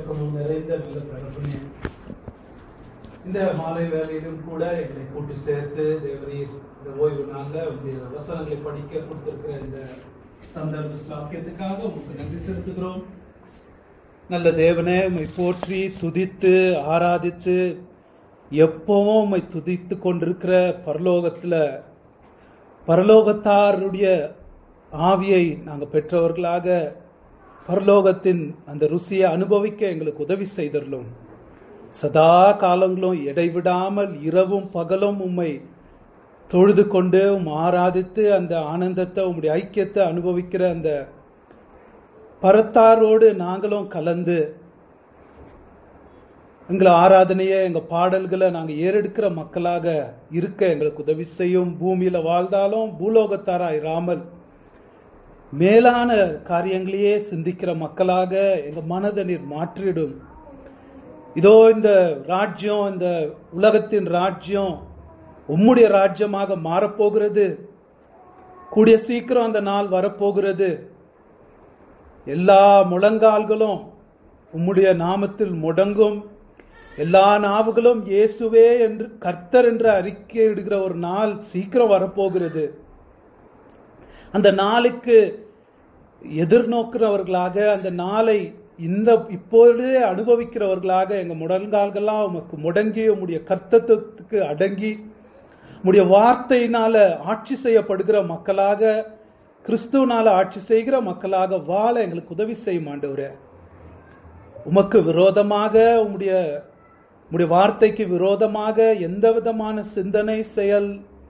இரக்கமும் நிறைந்த நல்ல தகப்பனே இந்த மாலை வேலையிலும் கூட எங்களை கூட்டி சேர்த்து தேவரீர் இந்த ஓய்வு நாள்ல உங்களுடைய வசனங்களை படிக்க கொடுத்திருக்கிற இந்த சந்தர்ப்ப சாக்கியத்துக்காக உங்களுக்கு நன்றி செலுத்துகிறோம் நல்ல தேவனே உம்மை போற்றி துதித்து ஆராதித்து எப்பவும் உம்மை துதித்து கொண்டிருக்கிற பரலோகத்துல பரலோகத்தாருடைய ஆவியை நாங்க பெற்றவர்களாக பரலோகத்தின் அந்த ருசியை அனுபவிக்க எங்களுக்கு உதவி செய்தரலும் சதா காலங்களும் இடைவிடாமல் இரவும் பகலும் உம்மை தொழுது கொண்டு உம் ஆராதித்து அந்த ஆனந்தத்தை உம்முடைய ஐக்கியத்தை அனுபவிக்கிற அந்த பரத்தாரோடு நாங்களும் கலந்து எங்களை ஆராதனையை எங்க பாடல்களை நாங்க ஏறெடுக்கிற மக்களாக இருக்க எங்களுக்கு உதவி செய்யும் பூமியில வாழ்ந்தாலும் பூலோகத்தாரா இராமல் மேலான காரியங்களையே சிந்திக்கிற மக்களாக எங்க மனதை நீர் மாற்றிடும் இதோ இந்த ராஜ்யம் இந்த உலகத்தின் ராஜ்யம் உம்முடைய ராஜ்யமாக மாறப்போகிறது கூடிய சீக்கிரம் அந்த நாள் வரப்போகிறது எல்லா முழங்கால்களும் உம்முடைய நாமத்தில் முடங்கும் எல்லா நாவுகளும் இயேசுவே என்று கர்த்தர் என்று அறிக்கை இடுகிற ஒரு நாள் சீக்கிரம் வரப்போகிறது அந்த நாளுக்கு எதிர்நோக்கிறவர்களாக அந்த நாளை இந்த இப்பொழுதே அனுபவிக்கிறவர்களாக எங்க முடங்கால்கள்லாம் உமக்கு முடங்கி உம்முடைய கர்த்தத்துவத்துக்கு அடங்கி உம்முடைய வார்த்தையினால ஆட்சி செய்யப்படுகிற மக்களாக கிறிஸ்துவனால ஆட்சி செய்கிற மக்களாக வாழ எங்களுக்கு உதவி செய்யும் ஆண்டவரே உமக்கு விரோதமாக உம்முடைய உம்முடைய வார்த்தைக்கு விரோதமாக எந்த விதமான சிந்தனை செயல்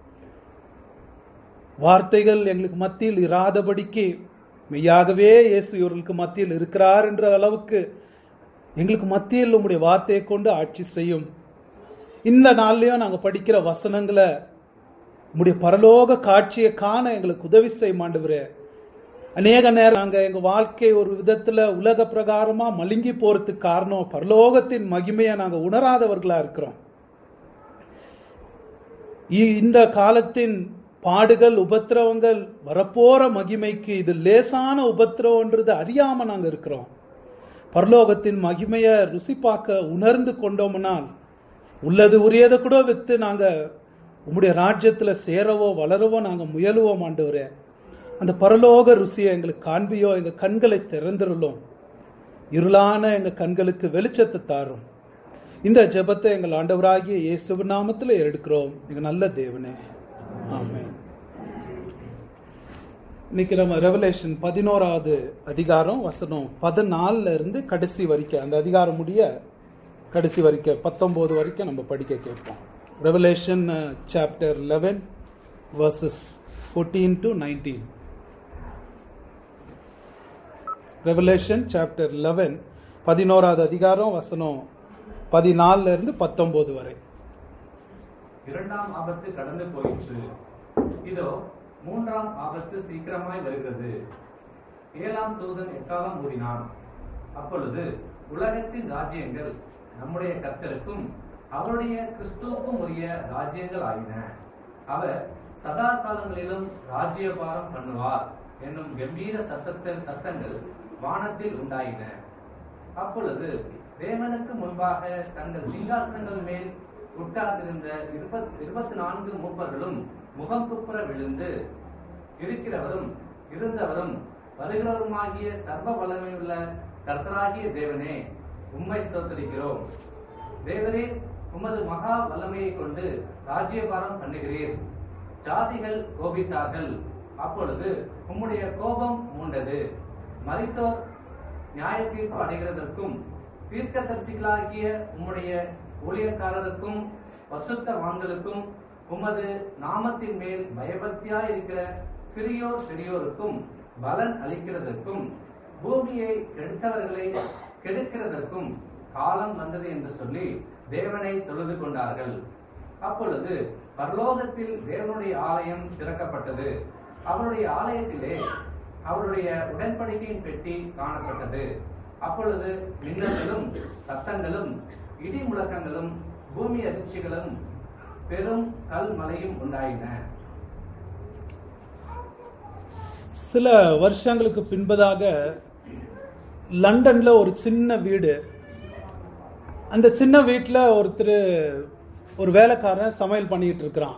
வார்த்தைகள் எங்களுக்கு மத்தியில் இராதபடிக்கு மெய்யாகவே இயேசு இவர்களுக்கு மத்தியில் இருக்கிறார் என்ற அளவுக்கு எங்களுக்கு மத்தியில் உம்முடைய வார்த்தையை கொண்டு ஆட்சி செய்யும் இந்த நாள்லயும் நாங்க படிக்கிற வசனங்களை உம்முடைய பரலோக காட்சியை காண எங்களுக்கு உதவி செய்ய மாண்டுகிறே அநேக நேரம் நாங்க எங்க வாழ்க்கை ஒரு விதத்துல உலக பிரகாரமா மழுங்கி போறதுக்கு காரணம் பரலோகத்தின் மகிமையை நாங்க உணராதவர்களா இருக்கிறோம் இ- இந்த காலத்தின் பாடுகள் உபத்திரவங்கள் வரப்போற மகிமைக்கு இது லேசான உபத்திரவன்றது அறியாம நாங்க இருக்கிறோம் பரலோகத்தின் மகிமையை ருசி பார்க்க உணர்ந்து கொண்டோம்னால் உள்ளது உரியதை கூட வித்து நாங்க உம்முடைய ராஜ்யத்துல சேரவோ வளரவோ நாங்க முயலுவோம் ஆண்டவரே அந்த பரலோக ருசியை எங்களுக்கு காண்பியோ எங்க கண்களை திறந்துருளோம் இருளான எங்க கண்களுக்கு வெளிச்சத்தை தாரும் இந்த ஜெபத்தை எங்கள் ஆண்டவராகிய இயேசு நாமத்துல எடுக்கிறோம் எங்க நல்ல தேவனே ஆமென் இன்னைக்கு நம்ம ரெவலேஷன் பதினோராவது அதிகாரம் வசனம் பதினாலுல இருந்து கடைசி வரைக்கும் அந்த அதிகாரம் முடிய கடைசி வரைக்கும் பத்தொன்பது வரைக்கும் நம்ம படிக்க கேட்போம் Revelation chapter eleven verses fourteen to nineteen Revelation chapter eleven பதினோராவது அதிகாரம் வசனம் பதினாலுல இருந்து பத்தொன்பது வரை இரண்டாம் ஆபத்து கடந்து போயிற்று இதோ மூன்றாம் ஆபத்து சீக்கிரமாய் வருகிறது ஏழாம் தூதன் எக்காலம் ஊதினான் அப்பொழுது உலகத்தின் ராஜ்யங்கள் நம்முடைய கர்த்தருக்கும் அவருடைய கிறிஸ்துவுக்கும் உரிய ராஜ்யங்கள் ஆயின அவர் சதா காலங்களிலும் ராஜ்யபாரம் பண்ணுவார் என்னும் கம்பீர சத்தத்தில் சத்தங்கள் வானத்தில் உண்டாயின அப்பொழுது தேவனுக்கு முன்பாக தங்கள் சிங்காசனங்கள் மேல் உட்கார்ந்திருந்த இருபத் இருபத்தி நான்கு மூப்பர்களும் முகம் குப்புற விழுந்து இருக்கிறவரும் இருந்தவரும் வருகிறவருமாகிய சர்வ வல்லமையுள்ள கர்த்தராகிய தேவனே உம்மை ஸ்தோத்தரிக்கிறோம் தேவரே உமது மகா வல்லமையை கொண்டு ராஜ்யபாரம் பண்ணுகிறீர் ஜாதிகள் கோபித்தார்கள் அப்பொழுது உம்முடைய கோபம் மூண்டது மரித்தோர் நியாய தீர்ப்பு அடைகிறதற்கும் தீர்க்கதரிசிகளாகிய உம்முடைய ஊழியக்காரருக்கும் பசுத்தவான்களுக்கும் உமது நாமத்தின் மேல் பயபக்தியாய் இருக்கிற சிறியோர் பெரியோருக்கும் பலன் அளிக்கிறதற்கும் பூமியை கெடுத்தவர்களை கெடுக்கிறதற்கும் காலம் வந்தது என்று சொல்லி தேவனை தொழுது கொண்டார்கள் அப்பொழுது பரலோகத்தில் தேவனுடைய ஆலயம் திறக்கப்பட்டது அவருடைய ஆலயத்திலே அவருடைய உடன்படிக்கையின் பெட்டி காணப்பட்டது அப்பொழுது மின்னல்களும் சத்தங்களும் இடி முழக்கங்களும் பூமி அதிர்ச்சிகளும் பெரும் கல் மலையும் உண்டாயின சில வருஷங்களுக்கு பின்பதாக லண்டன்ல ஒரு சின்ன வீடு அந்த சின்ன வீட்டில் ஒருத்தர் ஒரு வேலைக்காரன் சமையல் பண்ணிட்டு இருக்கிறான்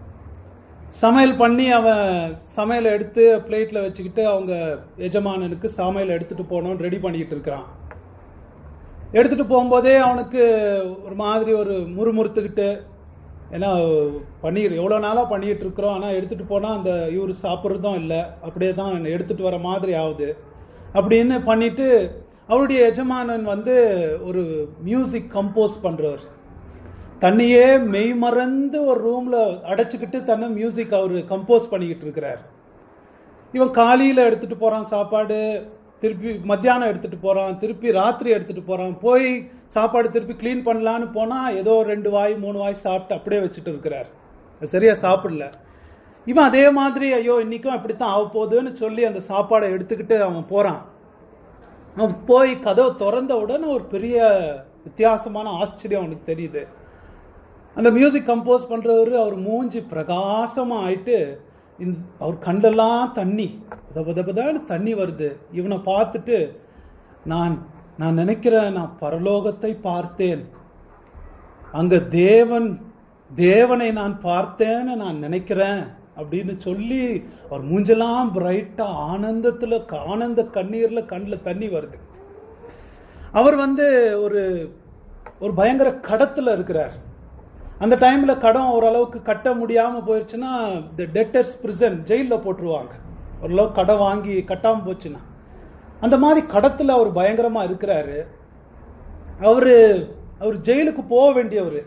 சமையல் பண்ணி அவன் சமையலை எடுத்து பிளேட்ல வச்சுக்கிட்டு அவங்க எஜமானனுக்கு சமையல் எடுத்துட்டு போகணும்னு ரெடி பண்ணிட்டு இருக்கிறான் எடுத்துட்டு போகும்போதே அவனுக்கு ஒரு மாதிரி ஒரு முறுமுறுத்துக்கிட்டு ஏன்னா பன்னீர் எவ்வளோ நாளாக பண்ணிட்டு இருக்கிறோம் ஆனால் எடுத்துட்டு போனால் அந்த இவர் சாப்பிட்றதும் இல்லை அப்படியே தான் எடுத்துட்டு வர மாதிரி ஆகுது அப்படின்னு பண்ணிட்டு அவருடைய எஜமானன் வந்து ஒரு மியூசிக் கம்போஸ் பண்றவர் தன்னையே மெய்மறந்து ஒரு ரூம்ல அடைச்சுக்கிட்டு தன்னை மியூசிக் அவர் கம்போஸ் பண்ணிக்கிட்டு இருக்கிறார் இவன் காலையில எடுத்துட்டு போறான் சாப்பாடு திருப்பி மத்தியானம் எடுத்துட்டு போறான் திருப்பி ராத்திரி எடுத்துட்டு போறான் போய் சாப்பாடு திருப்பி க்ளீன் பண்ணலான்னு போனா ஏதோ ரெண்டு வாய் மூணு வாய் சாப்பிட்டு அப்படியே வச்சுட்டு இருக்கிறார் சரியா சாப்பிடல இவன் அதே மாதிரி ஐயோ இன்னைக்கும் அப்படித்தான் ஆக போகுதுன்னு சொல்லி அந்த சாப்பாடை எடுத்துக்கிட்டு அவன் போறான் அவன் போய் கதவை திறந்த உடனே ஒரு பெரிய வித்தியாசமான ஆச்சரியம் அவனுக்கு தெரியுது அந்த மியூசிக் கம்போஸ் பண்றவரு அவர் மூஞ்சி பிரகாசமா ஆயிட்டு இந்த அவர் கண்டெல்லாம் தண்ணி பத பத பதன்னு தண்ணி வருது இவனை பார்த்துட்டு நான் நான் நினைக்கிறேன் நான் பரலோகத்தை பார்த்தேன் அங்க தேவன் தேவனை நான் பார்த்தேன்னு நான் நினைக்கிறேன் அப்படின்னு சொல்லி அவர் மூஞ்செல்லாம் பிரைட்டா ஆனந்தத்துல ஆனந்த கண்ணீர்ல கண்ணில் தண்ணி வருது அவர் வந்து ஒரு ஒரு பயங்கர கடத்துல இருக்கிறார் அந்த டைம்ல கடன் ஓரளவுக்கு கட்ட முடியாம போயிருச்சுன்னா இந்த டெட்டர்ஸ் பிரிசன் ஜெயில போட்டுருவாங்க ஓரளவுக்கு கடன் வாங்கி கட்டாம போச்சுன்னா அந்த மாதிரி கடத்துல அவர் பயங்கரமா இருக்கிறாரு அவரு அவர் ஜெயிலுக்கு போக வேண்டியவர்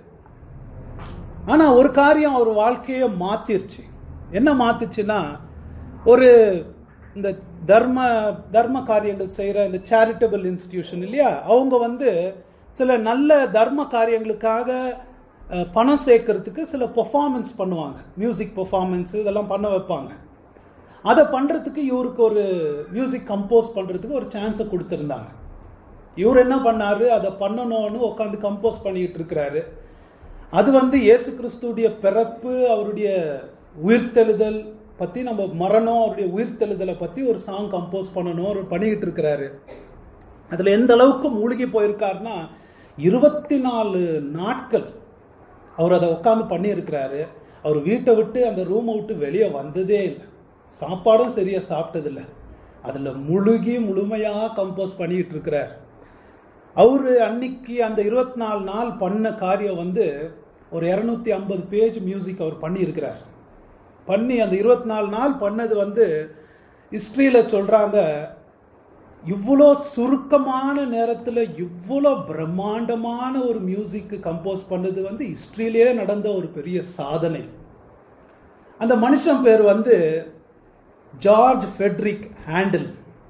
ஆனா ஒரு காரியம் அவர் வாழ்க்கைய மாத்திருச்சு என்ன மாத்துச்சுன்னா ஒரு இந்த தர்ம தர்ம காரியங்கள் செய்யற இந்த சேரிட்டபிள் இன்ஸ்டிடியூஷன் இல்லையா அவங்க வந்து சில நல்ல தர்ம காரியங்களுக்காக அஹ், பணம் சேர்க்கறதுக்கு சில பெர்ஃபார்மன்ஸ் பண்ணுவாங்க மியூசிக் பெர்ஃபார்மன்ஸ் இதெல்லாம் பண்ண வைப்பாங்க அதை பண்றதுக்கு இவருக்கு ஒரு மியூசிக் கம்போஸ் பண்றதுக்கு ஒரு சான்ஸை கொடுத்திருந்தாங்க இவர் என்ன பண்ணாரு அதை பண்ணணும்னு உட்காந்து கம்போஸ் பண்ணிட்டு இருக்கிறாரு அது வந்து இயேசு கிறிஸ்துடைய பிறப்பு அவருடைய உயிர்த்தெழுதல் பத்தி நம்ம மரணம் அவருடைய உயிர்த்தெழுதலை பத்தி ஒரு சாங் கம்போஸ் பண்ணணும் அவர் பண்ணிக்கிட்டு இருக்கிறாரு அதுல எந்த அளவுக்கு மூழ்கி போயிருக்காருன்னா இருபத்தி நாலு நாட்கள் அவர் அதை உட்காந்து பண்ணி இருக்கிறாரு அவர் வீட்டை விட்டு அந்த ரூமை விட்டு வெளியே வந்ததே இல்லை சாப்பாடும் சரியா சாப்பிட்டது இல்லை அதுல முழுகி முழுமையா கம்போஸ் பண்ணிட்டு இருக்கிறார் அவரு அன்னைக்கு அந்த இருபத்தி நாலு நாள் பண்ண காரியம் வந்து ஒரு இருநூத்தி ஐம்பது பேஜ் மியூசிக் அவர் பண்ணி இருக்கிறார் பண்ணி அந்த இருபத்தி நாலு நாள் பண்ணது வந்து ஹிஸ்டரியில சொல்றாங்க இவ்வளோ சுருக்கமான நேரத்துல இவ்வளோ பிரம்மாண்டமான ஒரு மியூசிக் கம்போஸ் பண்ணது வந்து ஹிஸ்டரியிலேயே நடந்த ஒரு பெரிய சாதனை அந்த மனுஷன் பேர் வந்து ஜார்ஜ் ஃபெட்ரிக் ஹேண்டில்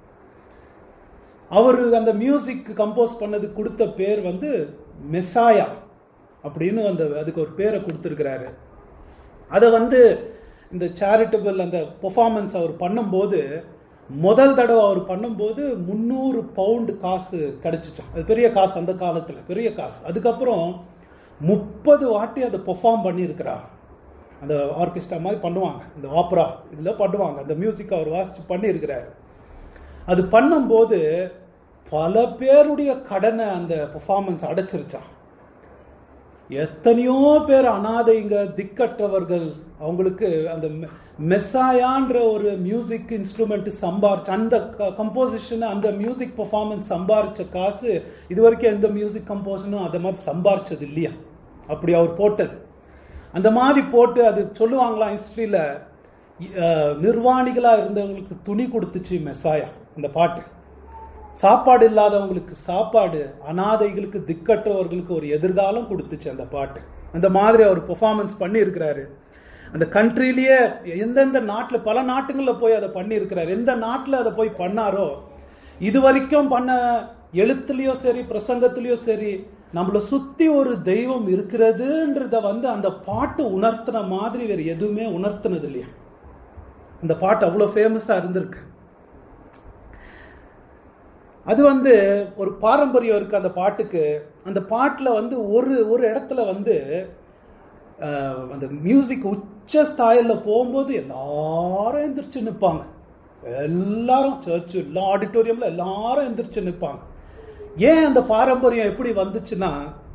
அவர் அந்த மியூசிக் கம்போஸ் பண்ணது கொடுத்த பேர் வந்து மெசாயா அப்படின்னு அந்த அதுக்கு ஒரு பேரை கொடுத்திருக்கிறாரு அதை வந்து இந்த சேரிட்டபிள் அந்த பெர்ஃபார்மன்ஸ் அவர் பண்ணும்போது முதல் தடவை அவர் பண்ணும்போது முந்நூறு பவுண்டு காசு கிடைச்சிச்சான் அது பெரிய காசு அந்த காலத்துல பெரிய காசு அதுக்கப்புறம் முப்பது வாட்டி அதை பெர்ஃபார்ம் பண்ணியிருக்கிறார் அந்த ஆர்கெஸ்ட்ரா மாதிரி பண்ணுவாங்க இந்த ஆப்ரா இதுல பண்ணுவாங்க அந்த மியூசிக் அவர் வாசிச்சு பண்ணியிருக்கிறாரு அது பண்ணும்போது பல பேருடைய கடனை அந்த பெர்ஃபார்மன்ஸ் அடைச்சிருச்சான் எத்தனையோ பேர் அனாதைங்க திக்கற்றவர்கள் அவங்களுக்கு அந்த மெ- மெஸ்ஸாயான்ற ஒரு மியூசிக் இன்ஸ்ட்ருமெண்ட் சம்பாரிச்சு அந்த கம்போசிஷன் அந்த மியூசிக் பெர்ஃபார்மன்ஸ் சம்பாரிச்ச காசு இது வரைக்கும் எந்த மியூசிக் கம்போசனும் அதை மாதிரி சம்பாரிச்சது இல்லையா அப்படி அவர் போட்டது அந்த மாதிரி போட்டு அது சொல்லுவாங்களாம் ஹிஸ்டரியில நிர்வாணிகளா இருந்தவங்களுக்கு துணி கொடுத்துச்சு மெஸ்ஸாயா அந்த பாட்டு சாப்பாடு இல்லாதவங்களுக்கு சாப்பாடு அனாதைகளுக்கு திக்கற்றவர்களுக்கு ஒரு எதிர்காலம் கொடுத்துச்சு அந்த பாட்டு அந்த மாதிரி அவர் பெர்ஃபார்மன்ஸ் பண்ணி இருக்கிறாரு அந்த கண்ட்ரிலேயே எந்தெந்த நாட்டுல பல நாட்டுங்கள்ல போய் அதை பண்ணி இருக்கிறாரு எந்த நாட்டுல அதை போய் பண்ணாரோ இது வரைக்கும் பண்ண எழுத்துலயோ சரி பிரசங்கத்திலயோ சரி நம்மள சுத்தி ஒரு தெய்வம் இருக்கிறதுன்றத வந்து அந்த பாட்டு உணர்த்தின மாதிரி வேற எதுவுமே உணர்த்தினது இல்லையா அந்த பாட்டு அவ்வளவு ஃபேமஸா இருந்திருக்கு அது வந்து ஒரு பாரம்பரியம் இருக்கு அந்த பாட்டுக்கு அந்த பாட்டுல வந்து ஒரு ஒரு இடத்துல வந்து அஹ், அந்த மியூசிக் உச்ச ஸ்தாயில போகும்போது எல்லாரும் எந்திரிச்சு நிற்பாங்க எல்லாரும் சர்ச் எல்லா ஆடிட்டோரியம்ல எல்லாரும் எந்திரிச்சு நிற்பாங்க ஏன் அந்த பாரம்பரியம் எப்படி வந்துச்சுன்னா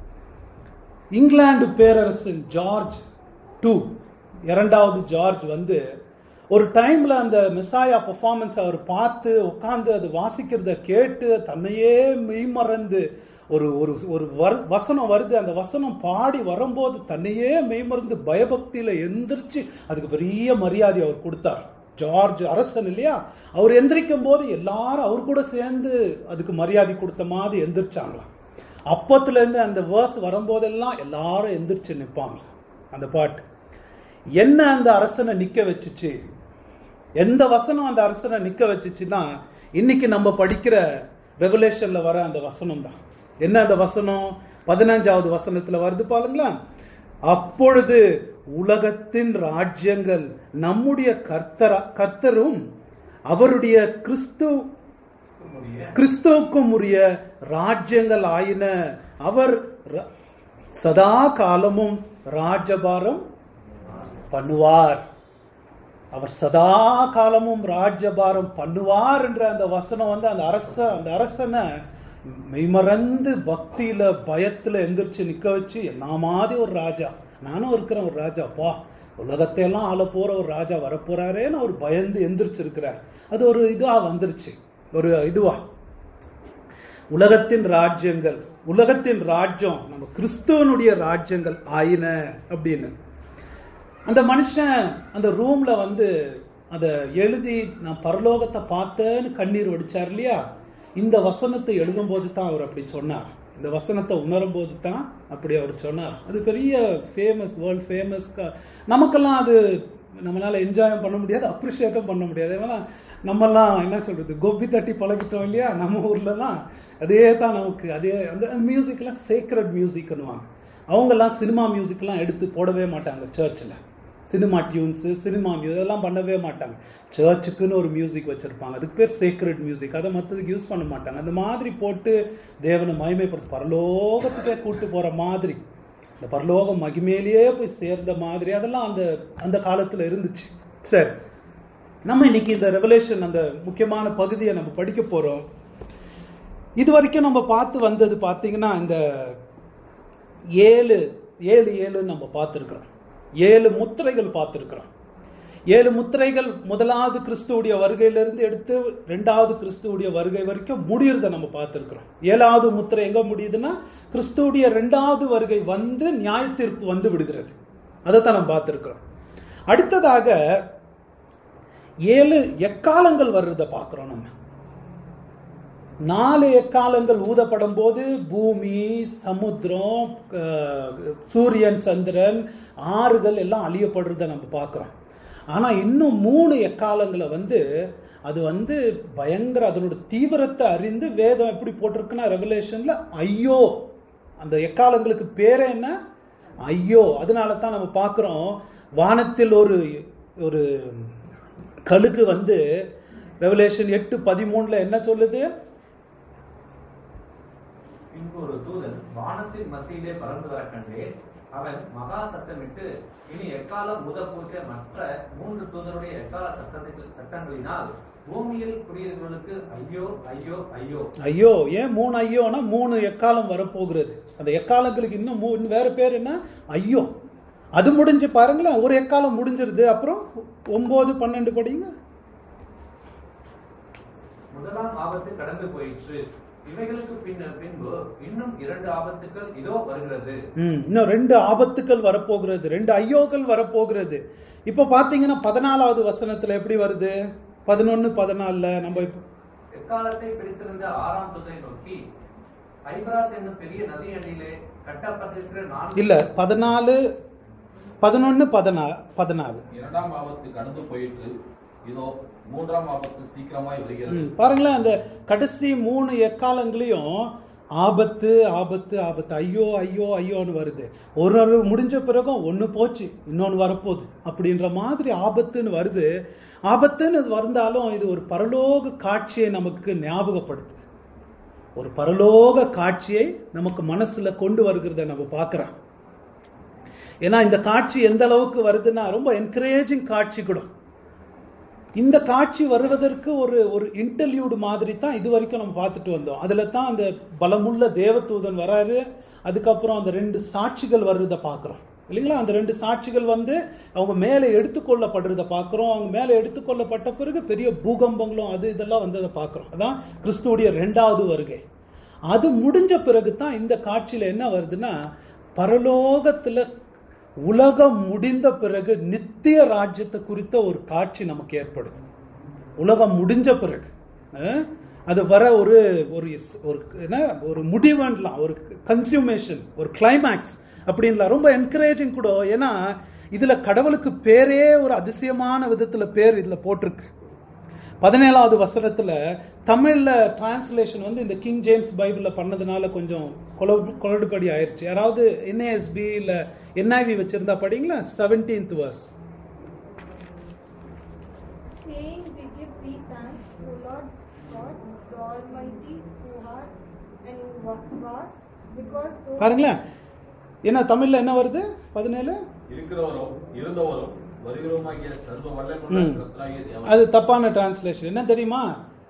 இங்கிலாந்து பேரரசன் ஜார்ஜ் டூ இரண்டாவது ஜார்ஜ் வந்து ஒரு டைம்ல அந்த மிசாயா பெர்ஃபார்மன்ஸ் அவர் பார்த்து உட்கார்ந்து அது வாசிக்கிறத கேட்டு தன்னையே மெய்மறந்து ஒரு ஒரு ஒரு வர்- வசனம் வருது அந்த வசனம் பாடி வரும்போது தன்னையே மெய்மறந்து பயபக்தியில எந்திரிச்சு அதுக்கு பெரிய மரியாதை அவர் கொடுத்தார் ஜார்ஜ் அரசன் இல்லையா அவர் எந்திரிக்கும் போது எல்லாரும் அவர் கூட சேர்ந்து அதுக்கு மரியாதை கொடுத்த மாதிரி எந்திரிச்சாங்களாம் அப்பத்துல இருந்து அந்த வேர்ஸ் வரும்போதெல்லாம் எல்லாரும் எந்திரிச்சு நிப்பாங்க அந்த பாட்டு என்ன அந்த அரசனை நிக்க வச்சுச்சு எந்த வசனம் அந்த அரசனை நிக்க வச்சுச்சுன்னா இன்னைக்கு நம்ம படிக்கிற ரெவலேஷன்ல வர அந்த வசனம் தான் என்ன அந்த வசனம் பதினஞ்சாவது வசனத்துல வருது பாருங்களா அப்பொழுது உலகத்தின் ராஜ்யங்கள் நம்முடைய கர்த்தர கர்த்தரும் அவருடைய கிறிஸ்து முடிய கிறிஸ்துவுக்கும் உரிய ராஜ்யங்கள் ஆயின அவர் ர- சதா காலமும் ராஜபாரம் பண்ணுவார் அவர் சதா காலமும் ராஜ்யபாரம் பண்ணுவார் என்ற அந்த வசனம் வந்து அந்த அரச அந்த அரசனை மெய்மறந்து பக்தியில பயத்துல எந்திரிச்சு நிக்க வச்சு என்ன மாதிரி ஒரு ராஜா நானும் இருக்கிறேன் ஒரு ராஜா பா உலகத்தை எல்லாம் ஆள போற ஒரு ராஜா வரப்போறாரேன்னு அவர் பயந்து எந்திரிச்சிருக்கிறார் அது ஒரு இதுவா வந்துருச்சு ஒரு இதுவா உலகத்தின் ராஜ்யங்கள் உலகத்தின் ராஜ்யம் நம்ம கிறிஸ்துவனுடைய ராஜ்யங்கள் ஆயின அப்படின்னு அந்த மனுஷன் அந்த ரூம்ல வந்து அத எழுதி நான் பரலோகத்தை பார்த்தேன்னு கண்ணீர் வடிச்சார் இல்லையா இந்த வசனத்தை எழுதும் போது தான் அவர் அப்படி சொன்னார் இந்த வசனத்தை உணரும் போது தான் அப்படி அவர் சொன்னார் அது பெரிய ஃபேமஸ் வேர்ல்ட் ஃபேமஸ் நமக்கெல்லாம் அது நம்மளால என்ஜாயும் பண்ண முடியாது அப்ரிஷியேட்டும் பண்ண முடியாது ஏன்னா நம்மெல்லாம் என்ன சொல்றது கொப்பி தட்டி பழகிட்டோம் இல்லையா நம்ம ஊர்லலாம் அதே தான் நமக்கு அதே அந்த மியூசிக்லாம் சேக்ரட் மியூசிக்னுவாங்க அவங்கெல்லாம் சினிமா மியூசிக்லாம் எடுத்து போடவே மாட்டாங்க சர்ச்சில் சினிமா டியூன்ஸ் சினிமா மியூசிக் இதெல்லாம் பண்ணவே மாட்டாங்க சர்ச்சுக்குன்னு ஒரு மியூசிக் வச்சிருப்பாங்க அதுக்கு பேர் சேக்ரெட் மியூசிக் அதை மற்றதுக்கு யூஸ் பண்ண மாட்டாங்க அந்த மாதிரி போட்டு தேவனை மகிமைப்படுத்த பரலோகத்துக்கே கூட்டு போற மாதிரி இந்த பரலோக மகிமையிலேயே போய் சேர்ந்த மாதிரி அதெல்லாம் அந்த அந்த காலத்துல இருந்துச்சு சரி நம்ம இன்னைக்கு இந்த ரெவலேஷன் அந்த முக்கியமான பகுதியை நம்ம படிக்க போறோம் இது வரைக்கும் நம்ம பார்த்து வந்தது பார்த்தீங்கன்னா இந்த ஏழு ஏழு ஏழுன்னு நம்ம பார்த்துருக்கிறோம் ஏழு முத்திரைகள் பார்த்துருக்கிறோம் ஏழு முத்திரைகள் முதலாவது கிறிஸ்துவுடைய வருகையிலிருந்து எடுத்து ரெண்டாவது கிறிஸ்துவுடைய வருகை வரைக்கும் முடியறத நம்ம பார்த்துருக்கிறோம் ஏழாவது முத்திரை எங்க முடியுதுன்னா கிறிஸ்துவுடைய ரெண்டாவது வருகை வந்து நியாய தீர்ப்பு வந்து விடுகிறது அதைத்தான் நம்ம பார்த்துருக்கிறோம் அடுத்ததாக ஏழு எக்காலங்கள் வர்றதை பார்க்கிறோம் நம்ம நாலு எக்காலங்கள் ஊதப்படும் போது பூமி சமுத்திரம் அஹ், சூரியன் சந்திரன் ஆறுகள் எல்லாம் அழியப்படுறத நம்ம பார்க்கிறோம் ஆனா இன்னும் மூணு எக்காலங்களை வந்து அது வந்து பயங்கர அதனோட தீவிரத்தை அறிந்து வேதம் எப்படி போட்டிருக்குன்னா ரெவலேஷன்ல ஐயோ அந்த எக்காலங்களுக்கு பேரே என்ன ஐயோ அதனால தான் நம்ம பார்க்கிறோம் வானத்தில் ஒரு ஒரு கழுகு வந்து ரெவலேஷன் எட்டு பதிமூணுல என்ன சொல்லுது பின்பு ஒரு தூதன் வானத்தின் மத்தியிலே பறந்து வர கண்டேன் அவன் மகா சத்தமிட்டு இனி எக்காலம் முதற்போகிற மற்ற மூன்று தூதருடைய எக்கால சத்தத்தை சட்டங்களினால் பூமியில் குடியிருக்கிறவர்களுக்கு ஐயோ ஐயோ ஐயோ ஐயோ ஏன் மூணு ஐயோனா மூணு எக்காலம் வரப்போகிறது அந்த எக்காலங்களுக்கு இன்னும் மூ- இன்னும் வேற பேர் என்ன ஐயோ அது முடிஞ்சு பாருங்களேன் ஒரு எக்காலம் முடிஞ்சிருது அப்புறம் ஒன்பது பன்னெண்டு படிங்க முதலாம் ஆபத்து கடந்து போயிற்று இவைகளுக்கு பின்ன பின்பு இன்னும் இரண்டு ஆபத்துக்கள் இதோ வருகிறது ம், இன்னும் ரெண்டு ஆபத்துக்கள் வரப்போகிறது ரெண்டு ஐயோக்கள் வரப்போகிறது இப்ப பாத்தீங்கன்னா பதினாலாவது வசனத்துல எப்படி வருது பதினொன்னு பதினாலுல நம்ம இப்ப எக்காலத்தை பிடித்திருந்த ஆறாம் தூதரை நோக்கி ஐபராத் என்னும் பெரிய நதி அடியிலே கட்டப்பட்டிருக்கிற நான்கு இல்ல பதினாலு பதினொன்னு பதினா பதினாலு இரண்டாம் ஆபத்து கடந்து போயிற்று இதோ மூன்றாம் ஆபத்து சீக்கிரமாய் வருகிறது ம், பாருங்களேன் அந்த கடைசி மூணு எக்காலங்களையும் ஆபத்து ஆபத்து ஆபத்து ஐயோ ஐயோ ஐயோன்னு வருது ஒரு ஒரு முடிஞ்ச பிறகும் ஒண்ணு போச்சு இன்னொன்னு வரப்போகுது அப்படின்ற மாதிரி ஆபத்துன்னு வருது ஆபத்துன்னு வந்தாலும் இது ஒரு பரலோக காட்சியை நமக்கு ஞாபகப்படுத்துது ஒரு பரலோக காட்சியை நமக்கு மனசுல கொண்டு வருகிறத நம்ம பார்க்கிறோம் ஏன்னா இந்த காட்சி எந்த அளவுக்கு வருதுன்னா ரொம்ப என்கரேஜிங் காட்சி கூட இந்த காட்சி வருவதற்கு ஒரு ஒரு இன்டர்வியூடு மாதிரி தான் இது வரைக்கும் நம்ம பார்த்துட்டு வந்தோம் அதுல தான் அந்த பலமுள்ள தேவதூதன் வராரு அதுக்கப்புறம் அந்த ரெண்டு சாட்சிகள் வர்றத பார்க்கிறோம் இல்லைங்களா அந்த ரெண்டு சாட்சிகள் வந்து அவங்க மேலே எடுத்துக்கொள்ளப்படுறத பார்க்கிறோம் அவங்க மேலே எடுத்துக்கொள்ளப்பட்ட பிறகு பெரிய பூகம்பங்களும் அது இதெல்லாம் வந்ததை பார்க்கிறோம் அதான் கிறிஸ்துவுடைய ரெண்டாவது வருகை அது முடிஞ்ச பிறகு தான் இந்த காட்சியில என்ன வருதுன்னா பரலோகத்துல உலகம் முடிந்த பிறகு நித்திய ராஜ்யத்தை குறித்த ஒரு காட்சி நமக்கு ஏற்படுது உலகம் முடிஞ்ச பிறகு அஹ், அது வர ஒரு ஒரு இஸ்- ஒரு என்ன ஒரு முடிவுலாம் ஒரு கன்சியூமேஷன் ஒரு கிளைமேக்ஸ் அப்படின்லாம் ரொம்ப என்கரேஜிங் கூட ஏன்னா இதுல கடவுளுக்கு பேரே ஒரு அதிசயமான விதத்துல பேர் இதுல போட்டிருக்கு பதினேழாவது வசனத்துல தமிழ்ல டிரான்ஸ்லேஷன் வந்து இந்த கிங் ஜேம்ஸ் பைபிள்ல பண்ணதுனால கொஞ்சம் குளறு- குளறுபடி ஆயிருச்சு யாராவது என்ஏஎஸ்பி இல்ல என்ஐவி வச்சிருந்தா படிங்களா seventeenth verse saying we give thee thanks, O Lord God, the Almighty, who art and who wa- wast, because thou பாருங்களேன் என்ன தமிழ்ல என்ன வருது பதினேழு இருக்கிறவரும் இருந்தவரும் வருகிறவருமாகிய சர்வ வல்லமையுள்ள ம். கர்த்தராகிய தேவன். அது தப்பான டிரான்ஸ்லேஷன் என்ன தெரியுமா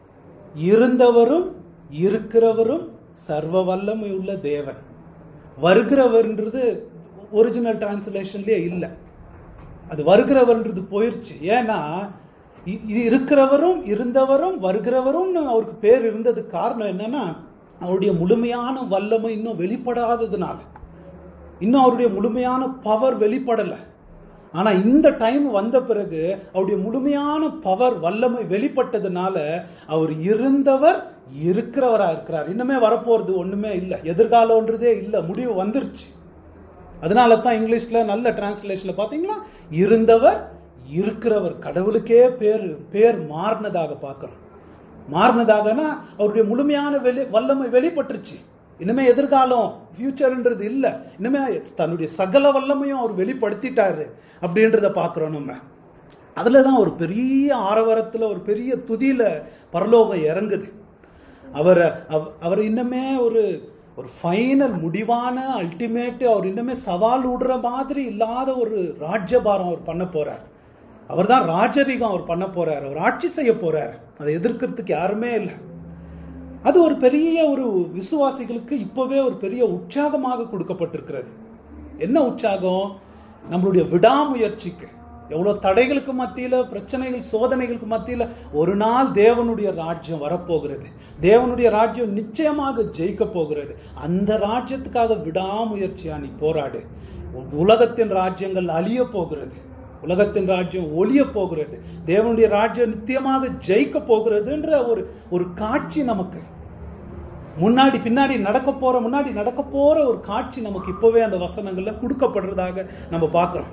இருந்தவரும் இருக்கிறவரும் சர்வ வல்லமை உள்ள தேவன் வருகிறவர்ன்றது ஒரிஜினல் டிரான்ஸ்லேஷன்லயே இல்ல அது வருகிறவர்ன்றது போயிருச்சு ஏன்னா இ- இது இருக்கிறவரும் இருந்தவரும் வருகிறவரும் அவருக்கு பேர் இருந்ததுக்கு காரணம் என்னன்னா அவருடைய முழுமையான வல்லமை இன்னும் வெளிப்படாததுனால இன்னும் அவருடைய முழுமையான பவர் வெளிப்படல ஆனா இந்த டைம் வந்த பிறகு அவருடைய முழுமையான பவர் வல்லமை வெளிப்பட்டதுனால அவர் இருந்தவர் இருக்கிறவரா இருக்கிறார் இன்னுமே வரப்போறது ஒண்ணுமே இல்ல எதிர்காலம்ன்றதே இல்ல முடிவு வந்துருச்சு அதனால தான் இங்கிலீஷ்ல நல்ல டிரான்ஸ்லேஷன்ல பாத்தீங்களா இருந்தவர் இருக்கிறவர் கடவுளுக்கே பேர் பேர் மாறினதாக பார்க்கிறோம் மாறினதாகனா அவருடைய முழுமையான வெளி வல்லமை வெளிப்பட்டுருச்சு இனிமே எதிர்காலம் ஃபியூச்சர்ன்றது இல்ல இனிமே தன்னுடைய சகல வல்லமையும் அவர் வெளிப்படுத்திட்டாரு அப்படின்றத பார்க்கிறோம் நம்ம அதுலதான் ஒரு பெரிய ஆரவாரத்துல ஒரு பெரிய துதியில பரலோகம் இறங்குது அவர் அவ- அவர் இன்னுமே ஒரு ஒரு ஃபைனல் முடிவான அல்டிமேட் அவர் இன்னுமே சவால் விடுற மாதிரி இல்லாத ஒரு ராஜ்யபாரம் அவர் பண்ண போறார் அவர் தான் ராஜரீகம் அவர் பண்ண போறார் அவர் ஆட்சி செய்ய போறார் அதை எதிர்க்கிறதுக்கு யாருமே இல்லை அது ஒரு பெரிய ஒரு விசுவாசிகளுக்கு இப்பவே ஒரு பெரிய உற்சாகமாக கொடுக்கப்பட்டிருக்கிறது என்ன உற்சாகம் நம்மளுடைய விடாமுயற்சிக்கு எவ்வளவு தடைகளுக்கு மத்தியில பிரச்சனைகள் சோதனைகளுக்கு மத்தியில ஒரு நாள் தேவனுடைய ராஜ்யம் வரப்போகிறது தேவனுடைய ராஜ்யம் நிச்சயமாக ஜெயிக்க போகிறது அந்த ராஜ்யத்துக்காக விடாமுயற்சியா நீ போராடு உலகத்தின் ராஜ்யங்கள் அழிய போகிறது உலகத்தின் ராஜ்யம் ஒளிய போகிறது தேவனுடைய ராஜ்யம் நித்தியமாக ஜெயிக்க போகிறதுன்ற ஒரு ஒரு காட்சி நமக்கு முன்னாடி பின்னாடி நடக்க போற முன்னாடி நடக்க போற ஒரு காட்சி நமக்கு இப்பவே அந்த வசனங்கள்ல கொடுக்கப்படுறதாக நம்ம பார்க்கிறோம்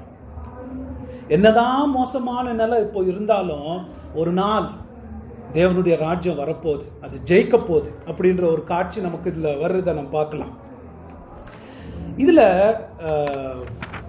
என்னதான் மோசமான நிலை இப்போ இருந்தாலும் ஒரு நாள் தேவனுடைய ராஜ்யம் வரப்போகுது அது ஜெயிக்க போகுது அப்படின்ற ஒரு காட்சி நமக்கு இதுல வர்றதை நம்ம பார்க்கலாம் இதுல அஹ்,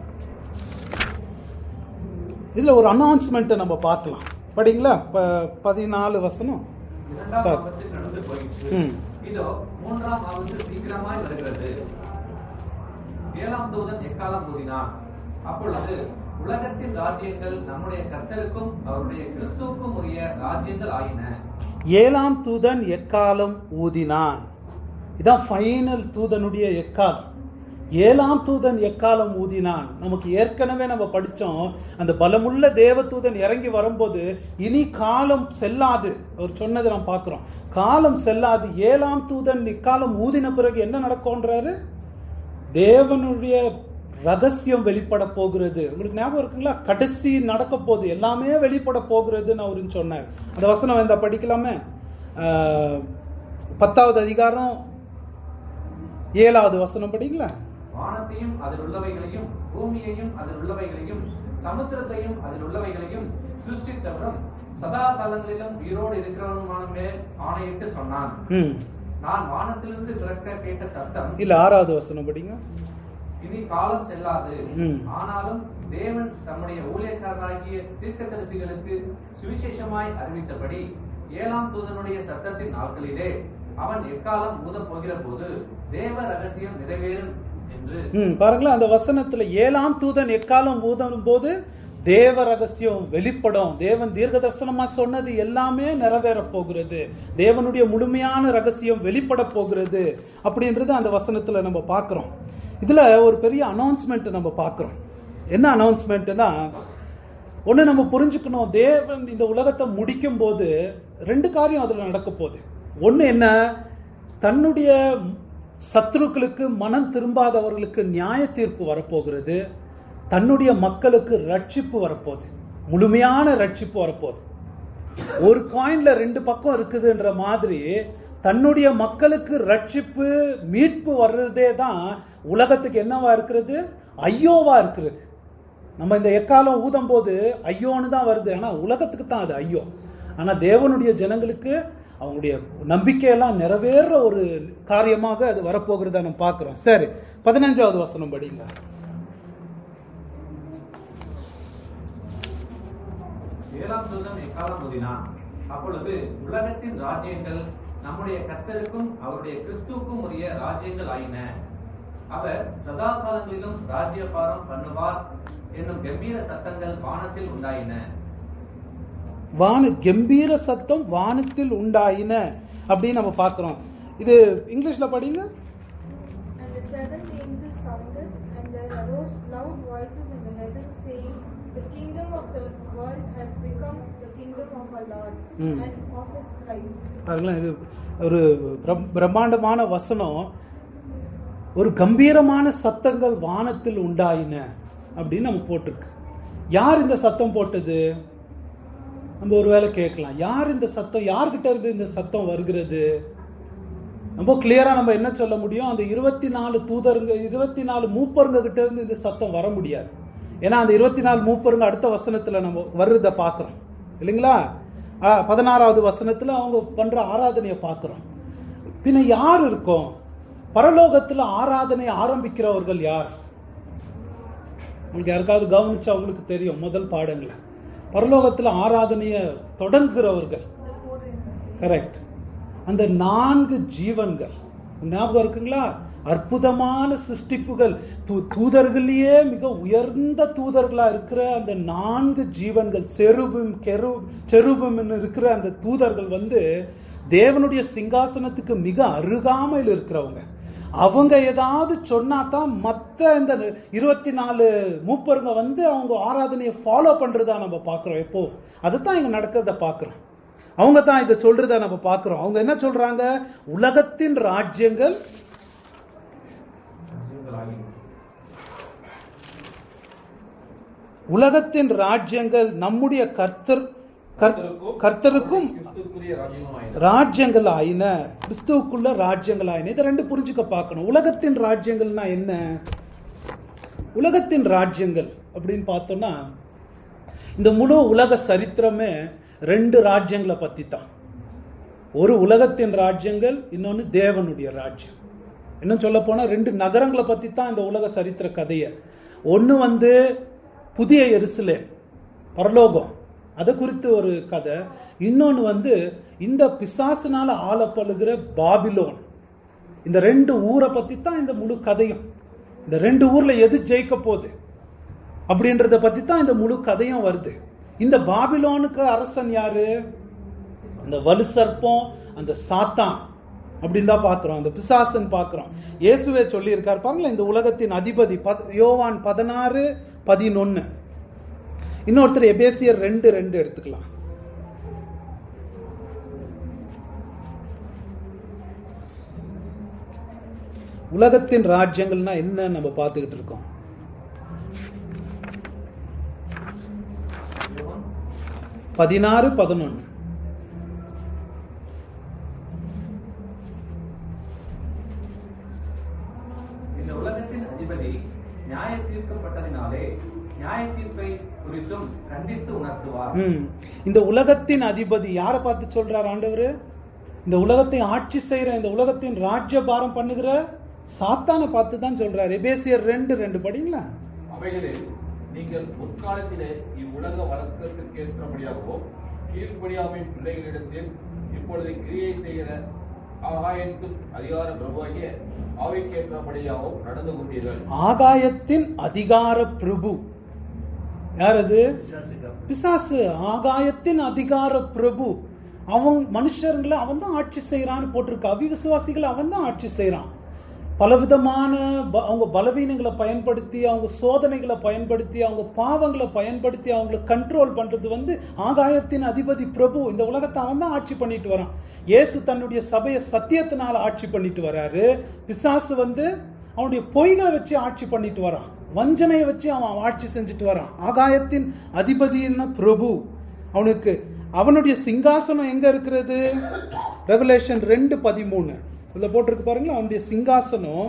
இதுல ஒரு அனௌன்ஸ்மெண்ட்டை நம்ம பார்க்கலாம் படிங்களா ப- பதினாலு வசனம் இரண்டாம் சார். ஆபத்து நடந்து போயிற்று ம். இதோ மூன்றாம் ஆபத்து சீக்கிரமாய் வருகிறது ஏழாம் தூதன் எக்காலம் ஊதினான் அப்பொழுது உலகத்தின் ராஜ்யங்கள் நம்முடைய கர்த்தருக்கும் அவருடைய கிறிஸ்துவுக்கும் உரிய ராஜ்யங்கள் ஆயின ஏழாம் தூதன் எக்காலம் ஊதினான் இதான் ஃபைனல் தூதனுடைய எக்காலம் ஏழாம் தூதன் எக்காலம் ஊதினான் நமக்கு ஏற்கனவே நம்ம படிச்சோம் அந்த பலமுள்ள தேவதூதன் இறங்கி வரும்போது இனி காலம் செல்லாது அவர் சொன்னதை நாம் பார்க்கிறோம் காலம் செல்லாது ஏழாம் தூதன் இக்காலம் ஊதின பிறகு என்ன நடக்கும்ன்றாரு தேவனுடைய ரகசியம் வெளிப்பட போகிறது உங்களுக்கு ஞாபகம் இருக்குங்களா கடைசி நடக்க போகுது எல்லாமே வெளிப்பட போகிறதுன்னு அவருன்னு சொன்னார் அந்த வசனம் இந்த படிக்கலாமே ஆஹ், பத்தாவது அதிகாரம் ஏழாவது வசனம் படிங்களா வானத்தையும் அதில் உள்ளவைகளையும் பூமியையும் அதில் உள்ளவைகளையும் சமுத்திரத்தையும் அதில் உள்ளவைகளையும் சிருஷ்டித்தவரும் சதா காலங்களிலும் உயிரோடு இருக்கிறவனுமான மேல் ஆணையிட்டு சொன்னான் ம் நான் வானத்திலிருந்து பிறக்க கேட்ட சத்தம் இல்ல ஆறாவது வசனம் படிங்க இனி காலம் செல்லாது ம். ஆனாலும் தேவன் தம்முடைய ஊழியக்காரராகிய தீர்க்கதரிசிகளுக்கு சுவிசேஷமாய் அறிவித்தபடி ஏழாம் தூதனுடைய சத்தத்தின் நாட்களிலே அவன் எக்காலம் ஊதப் போகிற போது தேவ ரகசியம் நிறைவேறும் என்று ம் பாருங்களேன் அந்த வசனத்துல ஏழாம் தூதன் எக்காலம் ஊதும் போது தேவ ரகசியம் வெளிப்படும் தேவன் தீர்க்க தரிசனமா சொன்னது எல்லாமே நிறைவேற போகிறது தேவனுடைய முழுமையான ரகசியம் வெளிப்பட போகிறது அப்படின்றது அந்த வசனத்துல நம்ம பார்க்கிறோம் இதுல ஒரு பெரிய அனௌன்ஸ்மெண்ட் நம்ம பார்க்கிறோம் என்ன அனௌன்ஸ்மெண்ட்னா ஒண்ணு நம்ம புரிஞ்சுக்கணும் தேவன் இந்த உலகத்தை முடிக்கும் போது ரெண்டு காரியம் அதுல நடக்க போகுது ஒண்ணு என்ன தன்னுடைய சத்துருக்களுக்கு மனம் திரும்பாதவர்களுக்கு நியாய தீர்ப்பு வரப்போகிறது தன்னுடைய மக்களுக்கு ரட்சிப்பு வரப்போகுது முழுமையான ரட்சிப்பு வரப்போகுது ஒரு காயின்ல ரெண்டு பக்கம் இருக்குதுன்ற மாதிரி தன்னுடைய மக்களுக்கு ரட்சிப்பு மீட்பு வர்றதே தான் உலகத்துக்கு என்னவா இருக்கிறது ஐயோவா இருக்கிறது நம்ம இந்த எக்காலம் ஊதும் போது ஐயோன்னு தான் வருது ஆனா உலகத்துக்கு தான் அது ஐயோ ஆனா தேவனுடைய ஜனங்களுக்கு அவங்களுடைய நம்பிக்கையெல்லாம் நிறைவேற ஒரு காரியமாக அது வரப்போகிறத நம்ம பார்க்கிறோம் சரி பதினஞ்சாவது வசனம் படிங்க ஏழாம் தூதன் எக்காலம் ஊதினான் அப்பொழுது உலகத்தின் ராஜ்யங்கள் நம்முடைய கர்த்தருக்கும் அவருடைய கிறிஸ்துவுக்கும் உரிய ராஜ்யங்கள் ஆயின அவர் சதா காலங்களிலும் ராஜ்யபாரம் பண்ணுவார் என்னும் கம்பீர சத்தங்கள் வானத்தில் உண்டாயின வான கம்பீர சத்தம் வானத்தில் உண்டாயின அப்படின்னு நம்ம பார்க்கிறோம் இது இங்கிலீஷ்ல படிங்க And the seventh angel sounded, and there arose loud voices in the heavens, saying, The kingdom of the world has become the kingdom of our Lord Hmm. and of his Christ. பாருங்களேன் இது ஒரு பிரம்- பிரம்மாண்டமான வசனம் ஒரு கம்பீரமான சத்தங்கள் வானத்தில் உண்டாயின அப்படின்னு நம்ம போட்டிருக்கு யார் இந்த சத்தம் போட்டது நம்ம ஒருவேளை கேட்கலாம் யார் இந்த சத்தம் யார்கிட்ட இருந்து இந்த சத்தம் வருகிறது ரொம்ப கிளியரா நம்ம என்ன சொல்ல முடியும் அந்த இருபத்தி நாலு தூதருங்க இருபத்தி நாலு மூப்பருங்க கிட்ட இருந்து இந்த சத்தம் வர முடியாது ஏன்னா அந்த இருபத்தி நாலு மூப்பருங்க அடுத்த வசனத்துல நம்ம வர்றத பாக்குறோம் இல்லைங்களா ஆ, பதினாறாவது வசனத்துல அவங்க பண்ற ஆராதனையை பார்க்கிறோம் பின்ன யார் இருக்கும் பரலோகத்துல ஆராதனை ஆரம்பிக்கிறவர்கள் யார் உங்களுக்கு யாருக்காவது கவனிச்சா உங்களுக்கு தெரியும் முதல் பாடங்கள பரலோகத்துல ஆராதனைய தொடங்குகிறவர்கள் The four angels. கரெக்ட் அந்த நான்கு ஜீவன்கள் ஞாபகம் இருக்குங்களா அற்புதமான சிருஷ்டிப்புகள் தூ- தூதர்களையே மிக உயர்ந்த தூதர்களா இருக்கிற அந்த நான்கு ஜீவன்கள் செருபும் கெரு செருபும் இருக்கிற அந்த தூதர்கள் வந்து தேவனுடைய சிங்காசனத்துக்கு மிக அருகாமையில் இருக்கிறவங்க அவங்க ஏதாவது சொன்னா தான் மத்த இந்த இருபத்தி நாலு மூப்பருங்க வந்து அவங்க ஆராதனையை ஃபாலோ பண்றதா நம்ம பாக்குறோம் எப்போ அதுதான் இங்க நடக்கிறத பாக்குறோம் அவங்க தான் இதை சொல்றத நம்ம பார்க்கிறோம் அவங்க என்ன சொல்றாங்க உலகத்தின் ராஜ்யங்கள் உலகத்தின் ராஜ்யங்கள் நம்முடைய கர்த்தர் கர்த்தர்- கர்த்தருக்கும் கிறிஸ்துவுக்குரிய ராஜ்யமும் ஆயின ராஜ்யங்கள் ஆயின கிறிஸ்துவுக்குள்ள ராஜ்யங்கள் ஆயின இதை ரெண்டு புரிஞ்சுக்க பார்க்கணும் உலகத்தின் ராஜ்யங்கள்னா என்ன உலகத்தின் ராஜ்யங்கள் அப்படின்னு பார்த்தோம்னா இந்த முழு உலக சரித்திரமே ரெண்டு ராஜ்யங்களை பத்தி தான் ஒரு உலகத்தின் ராஜ்யங்கள் இன்னொன்னு தேவனுடைய ராஜ்யம் இன்னும் சொல்ல போனா ரெண்டு நகரங்களை பத்தி தான் இந்த உலக சரித்திர கதைய ஒன்னு வந்து புதிய எருசலேம் பரலோகம் அதை குறித்து ஒரு கதை இன்னொன்னு வந்து இந்த பிசாசுனால ஆளப்படுகிற பாபிலோன் இந்த ரெண்டு ஊரை பத்தி தான் இந்த முழு கதையும் இந்த ரெண்டு ஊர்ல எது ஜெயிக்க போகுது அப்படின்றத பத்தி தான் இந்த முழு கதையும் வருது இந்த பாபிலோனுக்கு அரசன் யாரு அந்த வலு சர்ப்பம் அந்த சாத்தான் அப்படின்னு தான் பாக்குறோம் அந்த பிசாசன் பாக்குறோம் இயேசுவே சொல்லி இருக்கார் பாருங்களேன் இந்த உலகத்தின் அதிபதி பத்- யோவான் பதினாறு பதினொன்னு இன்னொருத்தர் எபேசியர் ரெண்டு ரெண்டு எடுத்துக்கலாம் உலகத்தின் ராஜ்யங்கள்னா என்ன நம்ம பார்த்துக்கிட்டு இருக்கோம் பதினாறு பதினொன்னு இந்த உலகத்தின் அதிபதி நியாய தீர்க்கப்பட்டதினாலே நியாய தீர்ப்பை குறித்தும் கண்டித்து உணர்த்துவார் ம். இந்த உலகத்தின் அதிபதி யாரை பார்த்து சொல்றார் ஆண்டவரு இந்த உலகத்தை ஆட்சி செய்யற இந்த உலகத்தின் ராஜ்யபாரம் பண்ணுகிற சாத்தானை பார்த்து தான் சொல்றாரு எபேசியர் ரெண்டு ரெண்டு படிங்களா அவைகளில் நீங்கள் முற்காலத்திலே இவ்வுலக வழக்கத்திற்கு ஏற்றபடியாகவோ கீழ்ப்படியாமையின் பிள்ளைகளிடத்தில் இப்பொழுது கிரியை செய்கிற ஆகாயத்தின் அதிகார பிரபுவாகிய ஆவிக்கேற்றபடியாகவும் நடந்து கொண்டீர்கள் ஆகாயத்தின் அதிகார பிரபு யார் அது பிசாசு ஆகாயத்தின் அதிகார பிரபு அவன் மனுஷர்களை அவன் தான் ஆட்சி செய்யறான்னு போட்டிருக்கு அவிவிசுவாசிகளை அவன் தான் ஆட்சி செய்யறான் பலவிதமான ப- அவங்க பலவீனங்களை பயன்படுத்தி அவங்க சோதனைகளை பயன்படுத்தி அவங்க பாவங்களை பயன்படுத்தி அவங்களை கண்ட்ரோல் பண்றது வந்து ஆகாயத்தின் அதிபதி பிரபு இந்த உலகத்தை அவன் தான் ஆட்சி பண்ணிட்டு வரான் இயேசு தன்னுடைய சபையை சத்தியத்தினால ஆட்சி பண்ணிட்டு வராரு பிசாசு வந்து அவனுடைய பொய்களை வச்சு ஆட்சி பண்ணிட்டு வரான் வஞ்சனையை வச்சு அவன் ஆட்சி செஞ்சுட்டு வரான் ஆகாயத்தின் அதிபதின பிரபு அவனுக்கு அவனுடைய சிங்காசனம் எங்க இருக்கிறது ரெவலேஷன் ரெண்டு பதிமூணு இதுல போட்டிருக்கு பாருங்களா அவனுடைய சிங்காசனம்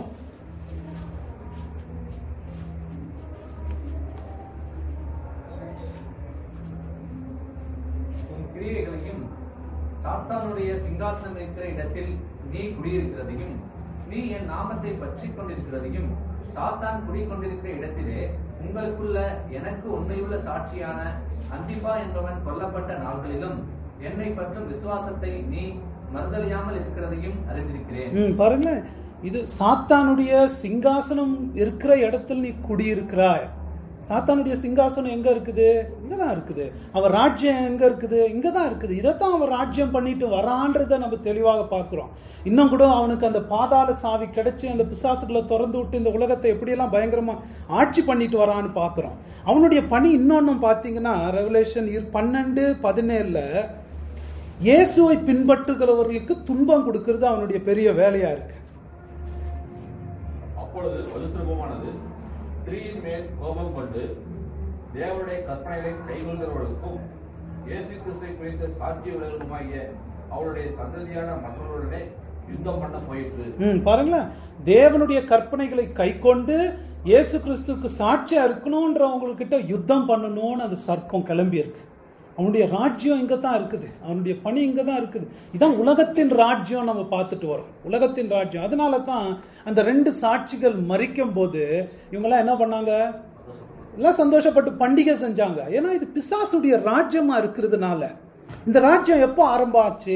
உன் கிரியைகளையும் சாத்தானுடைய சிங்காசனம் இருக்கிற இடத்தில் நீ குடியிருக்கிறதையும் நீ என் நாமத்தை பற்றிக் கொண்டிருக்கிறதையும் சாத்தான் குடிக்கொண்டிருக்கிற இடத்திலே உங்களுக்குள்ள எனக்கு உண்மையுள்ள சாட்சியான அந்திபா என்பவன் கொல்லப்பட்ட நாட்களிலும் என்னை பற்றும் விசுவாசத்தை நீ மறுதலியாமல் இருக்கிறதையும் அறிந்திருக்கிறேன் ம், பாருங்க இது சாத்தானுடைய சிங்காசனம் இருக்கிற இடத்தில் நீ குடியிருக்கிறாய் சாத்தானுடைய சிங்காசனம் எங்க இருக்குது இங்கதான் இருக்குது அவன் ராஜ்யம் எங்க இருக்குது இங்கதான் இருக்குது இதைத்தான் அவன் ராஜ்யம் பண்ணிட்டு வரான்றத நம்ம தெளிவாக பார்க்கிறோம் இன்னும் கூட அவனுக்கு அந்த பாதாள சாவி கிடைச்சு அந்த பிசாசுகளை திறந்து விட்டு இந்த உலகத்தை எப்படியெல்லாம் பயங்கரமா ஆட்சி பண்ணிட்டு வரான்னு பார்க்கிறோம் அவனுடைய பணி இன்னொன்னும் பார்த்தீங்கன்னா ரெவலேஷன் பன்னெண்டு பதினேழுல இயேசுவை பின்பற்றுகிறவர்களுக்கு துன்பம் கொடுக்கிறது அவனுடைய பெரிய வேலையா இருக்கு அப்பொழுது வலுசிருபமானது ஸ்திரீயின் மேல் கோபம் கொண்டு தேவனுடைய கற்பனைகளை கைகொள்கிறவர்களுக்கும் இயேசு கிறிஸ்துவை குறித்த சாட்சியுள்ளவர்களுமாகிய அவருடைய சந்ததியான மற்றவர்களுடனே யுத்தம் பண்ண போயிற்று ம் பாருங்களேன் தேவனுடைய கற்பனைகளை கை கொண்டு இயேசு கிறிஸ்துவுக்கு சாட்சியா இருக்கணும்ன்றவங்ககிட்ட யுத்தம் பண்ணணும்னு அந்த சர்ப்பம் கிளம்பி இருக்கு அவனுடைய ராஜ்யம் இங்க தான் இருக்குது அவனுடைய பணி இங்க தான் இருக்குது இதான் உலகத்தின் ராஜ்யம் நம்ம பார்த்துட்டு வரோம் உலகத்தின் ராஜ்யம் அதனால தான் அந்த ரெண்டு சாட்சிகள் மறிக்கும் போது இவங்கெல்லாம் என்ன பண்ணாங்க எல்லாம் சந்தோஷப்பட்டு பண்டிகை செஞ்சாங்க ஏன்னா இது பிசாசுடைய ராஜ்யமா இருக்கிறதுனால இந்த ராஜ்யம் எப்போ ஆரம்பம் ஆச்சு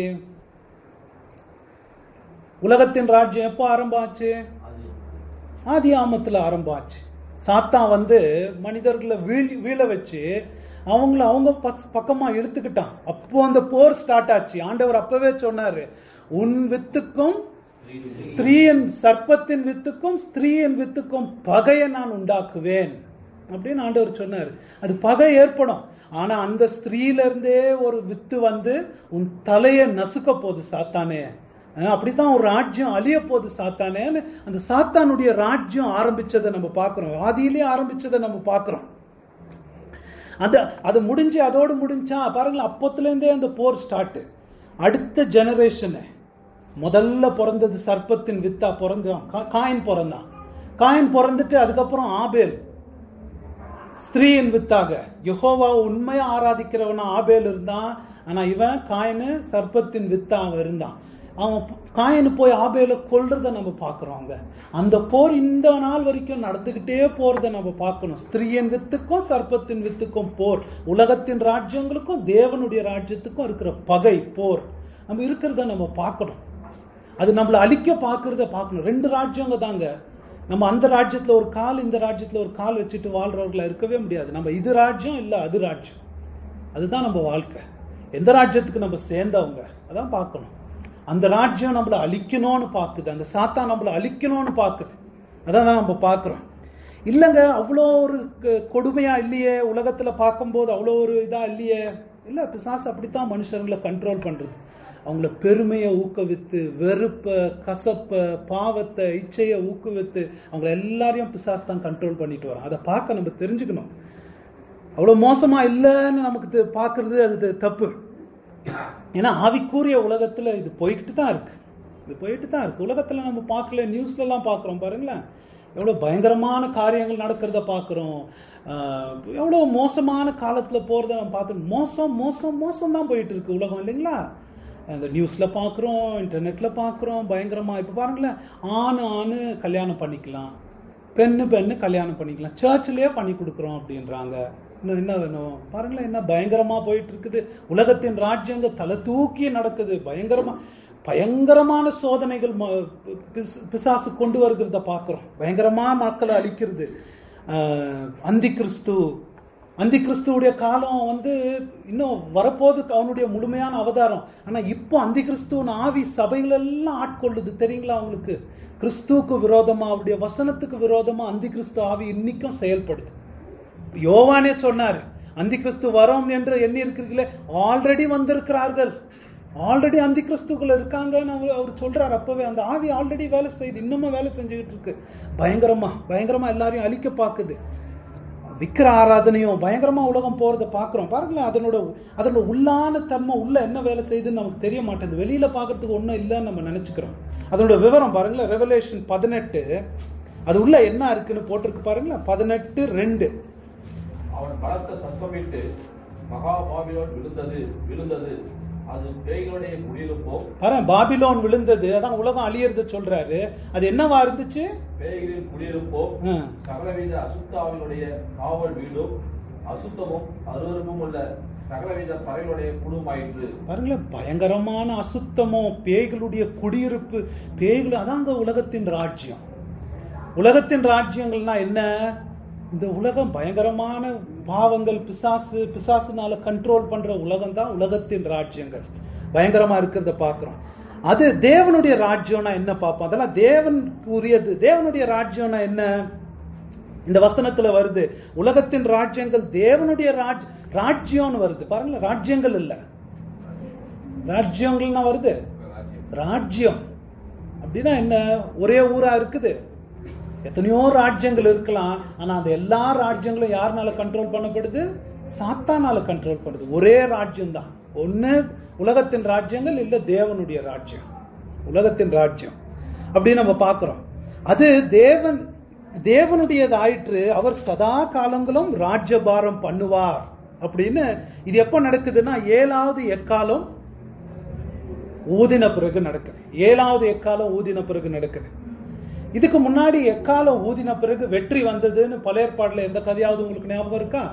உலகத்தின் ராஜ்யம் எப்போ ஆரம்பம் ஆச்சு ஆதி ஆமத்துல ஆரம்பம் ஆச்சு சாத்தான் வந்து மனிதர்களை வீழ் வீழ வச்சு அவங்கள அவங்க பஸ்- பக்கமா இழுத்துக்கிட்டான் அப்போ அந்த போர் ஸ்டார்ட் ஆச்சு ஆண்டவர் அப்பவே சொன்னாரு உன் வித்துக்கும் ஸ்திரீயின் சர்ப்பத்தின் வித்துக்கும் ஸ்திரீயின் வித்துக்கும் பகையை நான் உண்டாக்குவேன் அப்படின்னு ஆண்டவர் சொன்னார் அது பகை ஏற்படும் ஆனா அந்த ஸ்திரீல இருந்தே ஒரு வித்து வந்து உன் தலையை நசுக்க போகுது சாத்தானே அஹ் அப்படித்தான் ஒரு ராஜ்யம் அழிய போகுது சாத்தானேன்னு அந்த சாத்தானுடைய ராஜ்யம் ஆரம்பிச்சதை நம்ம பார்க்கிறோம் ஆதியிலேயே ஆரம்பிச்சதை நம்ம பார்க்கிறோம் அந்த அது முடிஞ்சு அதோடு முடிஞ்சா பாருங்களேன் அப்பத்துல இருந்தே அந்த போர் ஸ்டார்ட் அடுத்த ஜெனரேஷனு முதல்ல பிறந்தது சர்ப்பத்தின் வித்தா பிறந்தான் கா- காயின் பிறந்தான் காயின் பிறந்துட்டு அதுக்கப்புறம் ஆபேல் ஸ்திரீயின் வித்தாக யெகோவா உண்மையா ஆராதிக்கிறவனா ஆபேல் இருந்தான் ஆனா இவன் காயினு சர்ப்பத்தின் வித்தா அவன் இருந்தான் அவன் ப- காயினு போய் ஆபேல கொல்றத நம்ம பார்க்கிறோம் அங்க அந்த போர் இந்த நாள் வரைக்கும் நடந்துகிட்டே போறத நம்ம பார்க்கணும் ஸ்திரீயின் வித்துக்கும் சர்ப்பத்தின் வித்துக்கும் போர் உலகத்தின் ராஜ்யங்களுக்கும் தேவனுடைய ராஜ்யத்துக்கும் இருக்கிற பகை போர் நம்ம இருக்கிறத நம்ம பார்க்கணும் அது நம்மள அழிக்க பார்க்கறத பார்க்கணும் ரெண்டு ராஜ்யங்க தாங்க நம்ம அந்த ராஜ்யத்துல ஒரு கால் இந்த ராஜ்யத்துல ஒரு கால் வச்சுட்டு வாழ்றவர்களா இருக்கவே முடியாது நம்ம இது ராஜ்யம் இல்ல அது ராஜ்யம் அதுதான் நம்ம வாழ்க்கை எந்த ராஜ்யத்துக்கு நம்ம சேர்ந்தவங்க அதான் பார்க்கணும் அந்த ராஜ்யம் நம்மள அழிக்கணும்னு பார்க்குது அந்த சாத்தா நம்மள அழிக்கணும்னு பார்க்குது அதான் நம்ம பார்க்கிறோம் இல்லைங்க அவ்வளோ ஒரு க- கொடுமையா இல்லையே உலகத்துல பார்க்கும்போது அவ்வளோ ஒரு இதா இல்லையே இல்ல பிசாசு அப்படித்தான் மனுஷர்களை கண்ட்ரோல் பண்றது அவங்கள பெருமையை ஊக்குவித்து வெறுப்பை கசப்பை பாவத்தை இச்சையை ஊக்குவித்து அவங்க எல்லாரையும் பிசாசு தான் கண்ட்ரோல் பண்ணிட்டு வரான் அதை பார்க்க நம்ம தெரிஞ்சுக்கணும் அவ்வளவு மோசமா இல்லைன்னு நமக்கு தெ- பார்க்கிறது அது த- தப்பு ஏன்னா ஆவிக்கூறிய உலகத்துல இது போய்கிட்டு தான் இருக்கு இது போயிட்டு தான் இருக்கு உலகத்துல நம்ம பார்க்கல நியூஸ்ல எல்லாம் பார்க்கிறோம் பாருங்களேன் எவ்வளவு பயங்கரமான காரியங்கள் நடக்கிறத பார்க்கிறோம் ஆஹ் எவ்வளவு மோசமான காலத்துல போறத நம்ம பார்த்து மோசம் மோசம் மோசம் தான் போயிட்டு இருக்கு உலகம் இல்லைங்களா அந்த நியூஸ்ல பார்க்குறோம் இன்டர்நெட்ல பார்க்குறோம் பயங்கரமா இப்ப பாருங்களேன் ஆணு ஆணு கல்யாணம் பண்ணிக்கலாம் பெண்ணு பெண்ணு கல்யாணம் பண்ணிக்கலாம் சர்ச்சிலேயே பண்ணி கொடுக்குறோம் அப்படின்றாங்க இன்னும் என்ன வேணும் பாருங்களேன் என்ன பயங்கரமா போயிட்டு இருக்குது உலகத்தின் ராஜ்யங்க தலை தூக்கி நடக்குது பயங்கரமா பயங்கரமான சோதனைகள் ம- பிஸ்- பிசாசு கொண்டு வருகிறத பார்க்கிறோம் பயங்கரமா மக்களை அழிக்கிறது ஆஹ் அந்தி கிறிஸ்து அந்தி கிறிஸ்துவுடைய காலம் வந்து இன்னும் வரப்போது அவனுடைய முழுமையான அவதாரம் ஆனா இப்போ அந்தி கிறிஸ்துவின் ஆவி சபைகள் எல்லாம் ஆட்கொள்ளுது தெரியுங்களா அவங்களுக்கு கிறிஸ்துவுக்கு விரோதமா அவருடைய வசனத்துக்கு விரோதமா அந்தி கிறிஸ்து ஆவி இன்னைக்கும் செயல்படுது யோவானே சொன்னார் அந்தி கிறிஸ்து வரோம் என்று எண்ணி இருக்கிறீர்களே ஆல்ரெடி வந்திருக்கிறார்கள் ஆல்ரெடி அந்தி கிறிஸ்துக்குள்ள இருக்காங்கன்னு அவர் அவர் சொல்றாரு அப்பவே அந்த ஆவி ஆல்ரெடி வேலை செய்யுது இன்னமும் வேலை செஞ்சுக்கிட்டு இருக்கு பயங்கரமா பயங்கரமா எல்லாரையும் அழிக்க பாக்குது விக்கிர ஆராதனையும் பயங்கரமா உலகம் போறதை பாக்குறோம் பாருங்களேன் அதனோட அதனோட உள்ளான தன்மை உள்ள என்ன வேலை செய்யுதுன்னு நமக்கு தெரிய மாட்டேங்குது வெளியில பாக்குறதுக்கு ஒண்ணும் இல்லைன்னு நம்ம நினைச்சுக்கிறோம் அதனோட விவரம் பாருங்களேன் ரெவலேஷன் பதினெட்டு அது உள்ள என்ன இருக்குன்னு போட்டிருக்கு பாருங்களேன் பதினெட்டு ரெண்டு அவன் பலத்த சத்தமிட்டு மகா பாபிலோன் விழுந்தது விழுந்தது அது பேய்களுடைய குடியிருப்போ பாரு பாபிலோன் விழுந்தது அதான் உலகம் அழியறது சொல்றாரு அது என்னவா இருந்துச்சு பேய்களின் குடியிருப்போ ஆ. சகலவித அசுத்தாவினுடைய காவல் வீடும் அசுத்தமும் அருவருப்பும் உள்ள சகலவித பறவைகளுடைய குழுமாயிற்று பாருங்களேன் பயங்கரமான அசுத்தமும் பேய்களுடைய குடியிருப்பு பேய்கள் அதாங்க உலகத்தின் ராஜ்யம் உலகத்தின் ராஜ்யங்கள்னா என்ன இந்த உலகம் பயங்கரமான பாவங்கள் பிசாசு பிசாசுனால கண்ட்ரோல் பண்ற உலகம் தான் உலகத்தின் ராஜ்யங்கள் பயங்கரமா இருக்கிறத பாக்குறோம் அது தேவனுடைய ராஜ்யம்னா என்ன பார்ப்போம் அதெல்லாம் தேவன் உரியது தேவனுடைய ராஜ்யம்னா என்ன இந்த வசனத்துல வருது உலகத்தின் ராஜ்யங்கள் தேவனுடைய ராஜ் ராஜ்யம்னு வருது பாருங்களேன் ராஜ்யங்கள் இல்ல ராஜ்யங்கள்னா வருது ராஜ்யம் அப்படின்னா என்ன ஒரே ஊரா இருக்குது எத்தனையோ ராஜ்யங்கள் இருக்கலாம் ஆனா அந்த எல்லா ராஜ்யங்களும் யாருனால கண்ட்ரோல் பண்ணப்படுது சாத்தானால கண்ட்ரோல் பண்ணுது ஒரே ராஜ்யம் தான் ஒண்ணு உலகத்தின் ராஜ்யங்கள் இல்ல தேவனுடைய ராஜ்யம் உலகத்தின் ராஜ்யம் அப்படின்னு நம்ம பார்க்கிறோம் அது தேவன் தேவனுடையது ஆயிற்று அவர் சதா காலங்களும் ராஜ்யபாரம் பண்ணுவார் அப்படின்னு இது எப்ப நடக்குதுன்னா ஏழாவது எக்காலம் ஊதின பிறகு நடக்குது ஏழாவது எக்காலம் ஊதின பிறகு நடக்குது இதுக்கு முன்னாடி எக்காலம் ஊதின பிறகு வெற்றி வந்ததுன்னு பழைய ஏற்பாடுல எந்த கதையாவது உங்களுக்கு ஞாபகம் இருக்கா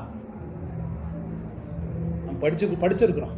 நம்ம படிச்சு படிச்சிருக்கிறோம்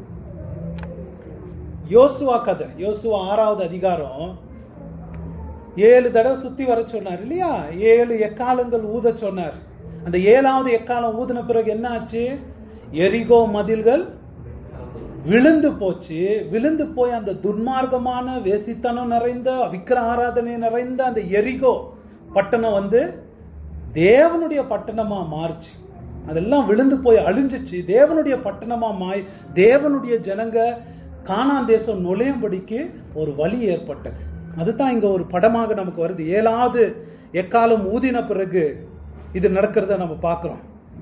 யோசுவா கதை யோசுவா ஆறாவது அதிகாரம் ஏழு தடவை சுத்தி வர சொன்னார் இல்லையா ஏழு எக்காலங்கள் ஊத சொன்னார் அந்த ஏழாவது எக்காலம் ஊதின பிறகு என்ன ஆச்சு எரிகோ மதில்கள் விழுந்து போச்சு விழுந்து போய் அந்த துன்மார்க்கமான வேசித்தனம் நிறைந்த விக்கிர ஆராதனை நிறைந்த அந்த எரிகோ பட்டணம் வந்து தேவனுடைய பட்டணமா மாறுச்சு அதெல்லாம் விழுந்து போய் அழிஞ்சிச்சு தேவனுடைய பட்டணமா மாய் தேவனுடைய ஜனங்க கானான் தேசம் நுழையும்படிக்கு ஒரு வழி ஏற்பட்டது அதுதான் இங்க ஒரு படமாக நமக்கு வருது ஏழாவது எக்காலம் ஊதின பிறகு இது நடக்கிறத நம்ம பார்க்கிறோம்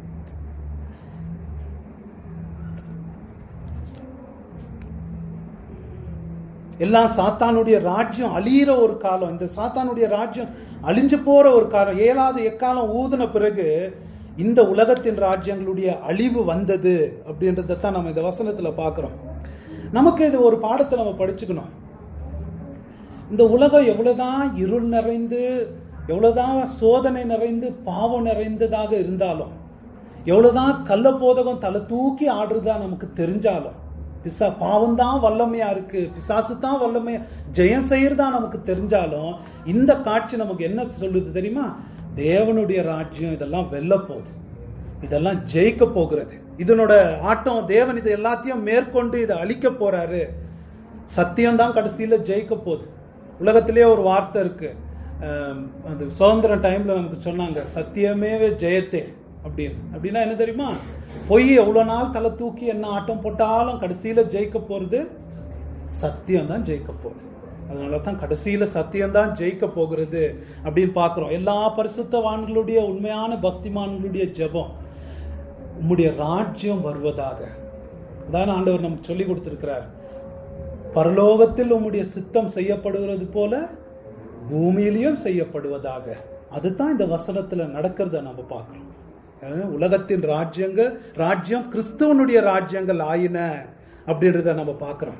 எல்லாம் சாத்தானுடைய ராஜ்யம் அழியிற ஒரு காலம் இந்த சாத்தானுடைய ராஜ்யம் அழிஞ்சு போற ஒரு காலம் ஏழாவது எக்காலம் ஊதின பிறகு இந்த உலகத்தின் ராஜ்யங்களுடைய அழிவு வந்தது அப்படின்றத தான் நம்ம இந்த வசனத்துல பார்க்கிறோம் நமக்கு இது ஒரு பாடத்தை நம்ம படிச்சுக்கணும் இந்த உலகம் எவ்வளவுதான் இருள் நிறைந்து எவ்வளவுதான் சோதனை நிறைந்து பாவம் நிறைந்ததாக இருந்தாலும் எவ்வளவுதான் கள்ள போதகம் தலை தூக்கி ஆடுறதா நமக்கு தெரிஞ்சாலும் பிசா பாவம் தான் வல்லமையா இருக்கு பிசாசு தான் வல்லமையா ஜெயம் செய்யறதா நமக்கு தெரிஞ்சாலும் இந்த காட்சி நமக்கு என்ன சொல்லுது தெரியுமா தேவனுடைய ராஜ்யம் இதெல்லாம் வெல்ல போகுது இதெல்லாம் ஜெயிக்க போகிறது இதனோட ஆட்டம் தேவன் இது எல்லாத்தையும் மேற்கொண்டு இதை அழிக்க போறாரு சத்தியம் தான் கடைசியில ஜெயிக்க போகுது உலகத்திலே ஒரு வார்த்தை இருக்கு அஹ் அந்த சுதந்திர டைம்ல நமக்கு சொன்னாங்க சத்தியமேவே ஜெயத்தே அப்படின்னு அப்படின்னா என்ன தெரியுமா பொய் எவ்வளவு நாள் தலை தூக்கி என்ன ஆட்டம் போட்டாலும் கடைசியில ஜெயிக்க போறது சத்தியம் தான் ஜெயிக்க போகுது அதனால தான் கடைசியில சத்தியம் தான் ஜெயிக்க போகிறது அப்படின்னு பார்க்கிறோம் எல்லா பரிசுத்தவான்களுடைய உண்மையான பக்திமான்களுடைய ஜெபம் உம்முடைய ராஜ்யம் வருவதாக அதான் ஆண்டவர் நமக்கு சொல்லி கொடுத்திருக்கிறார் பரலோகத்தில் உம்முடைய சித்தம் செய்யப்படுகிறது போல பூமியிலையும் செய்யப்படுவதாக அதுதான் இந்த வசனத்துல நடக்கிறத நம்ம பார்க்கிறோம் அஹ் உலகத்தின் ராஜ்யங்கள் ராஜ்யம் கிறிஸ்துவனுடைய ராஜ்யங்கள் ஆயின அப்படின்றத நம்ம பார்க்கிறோம்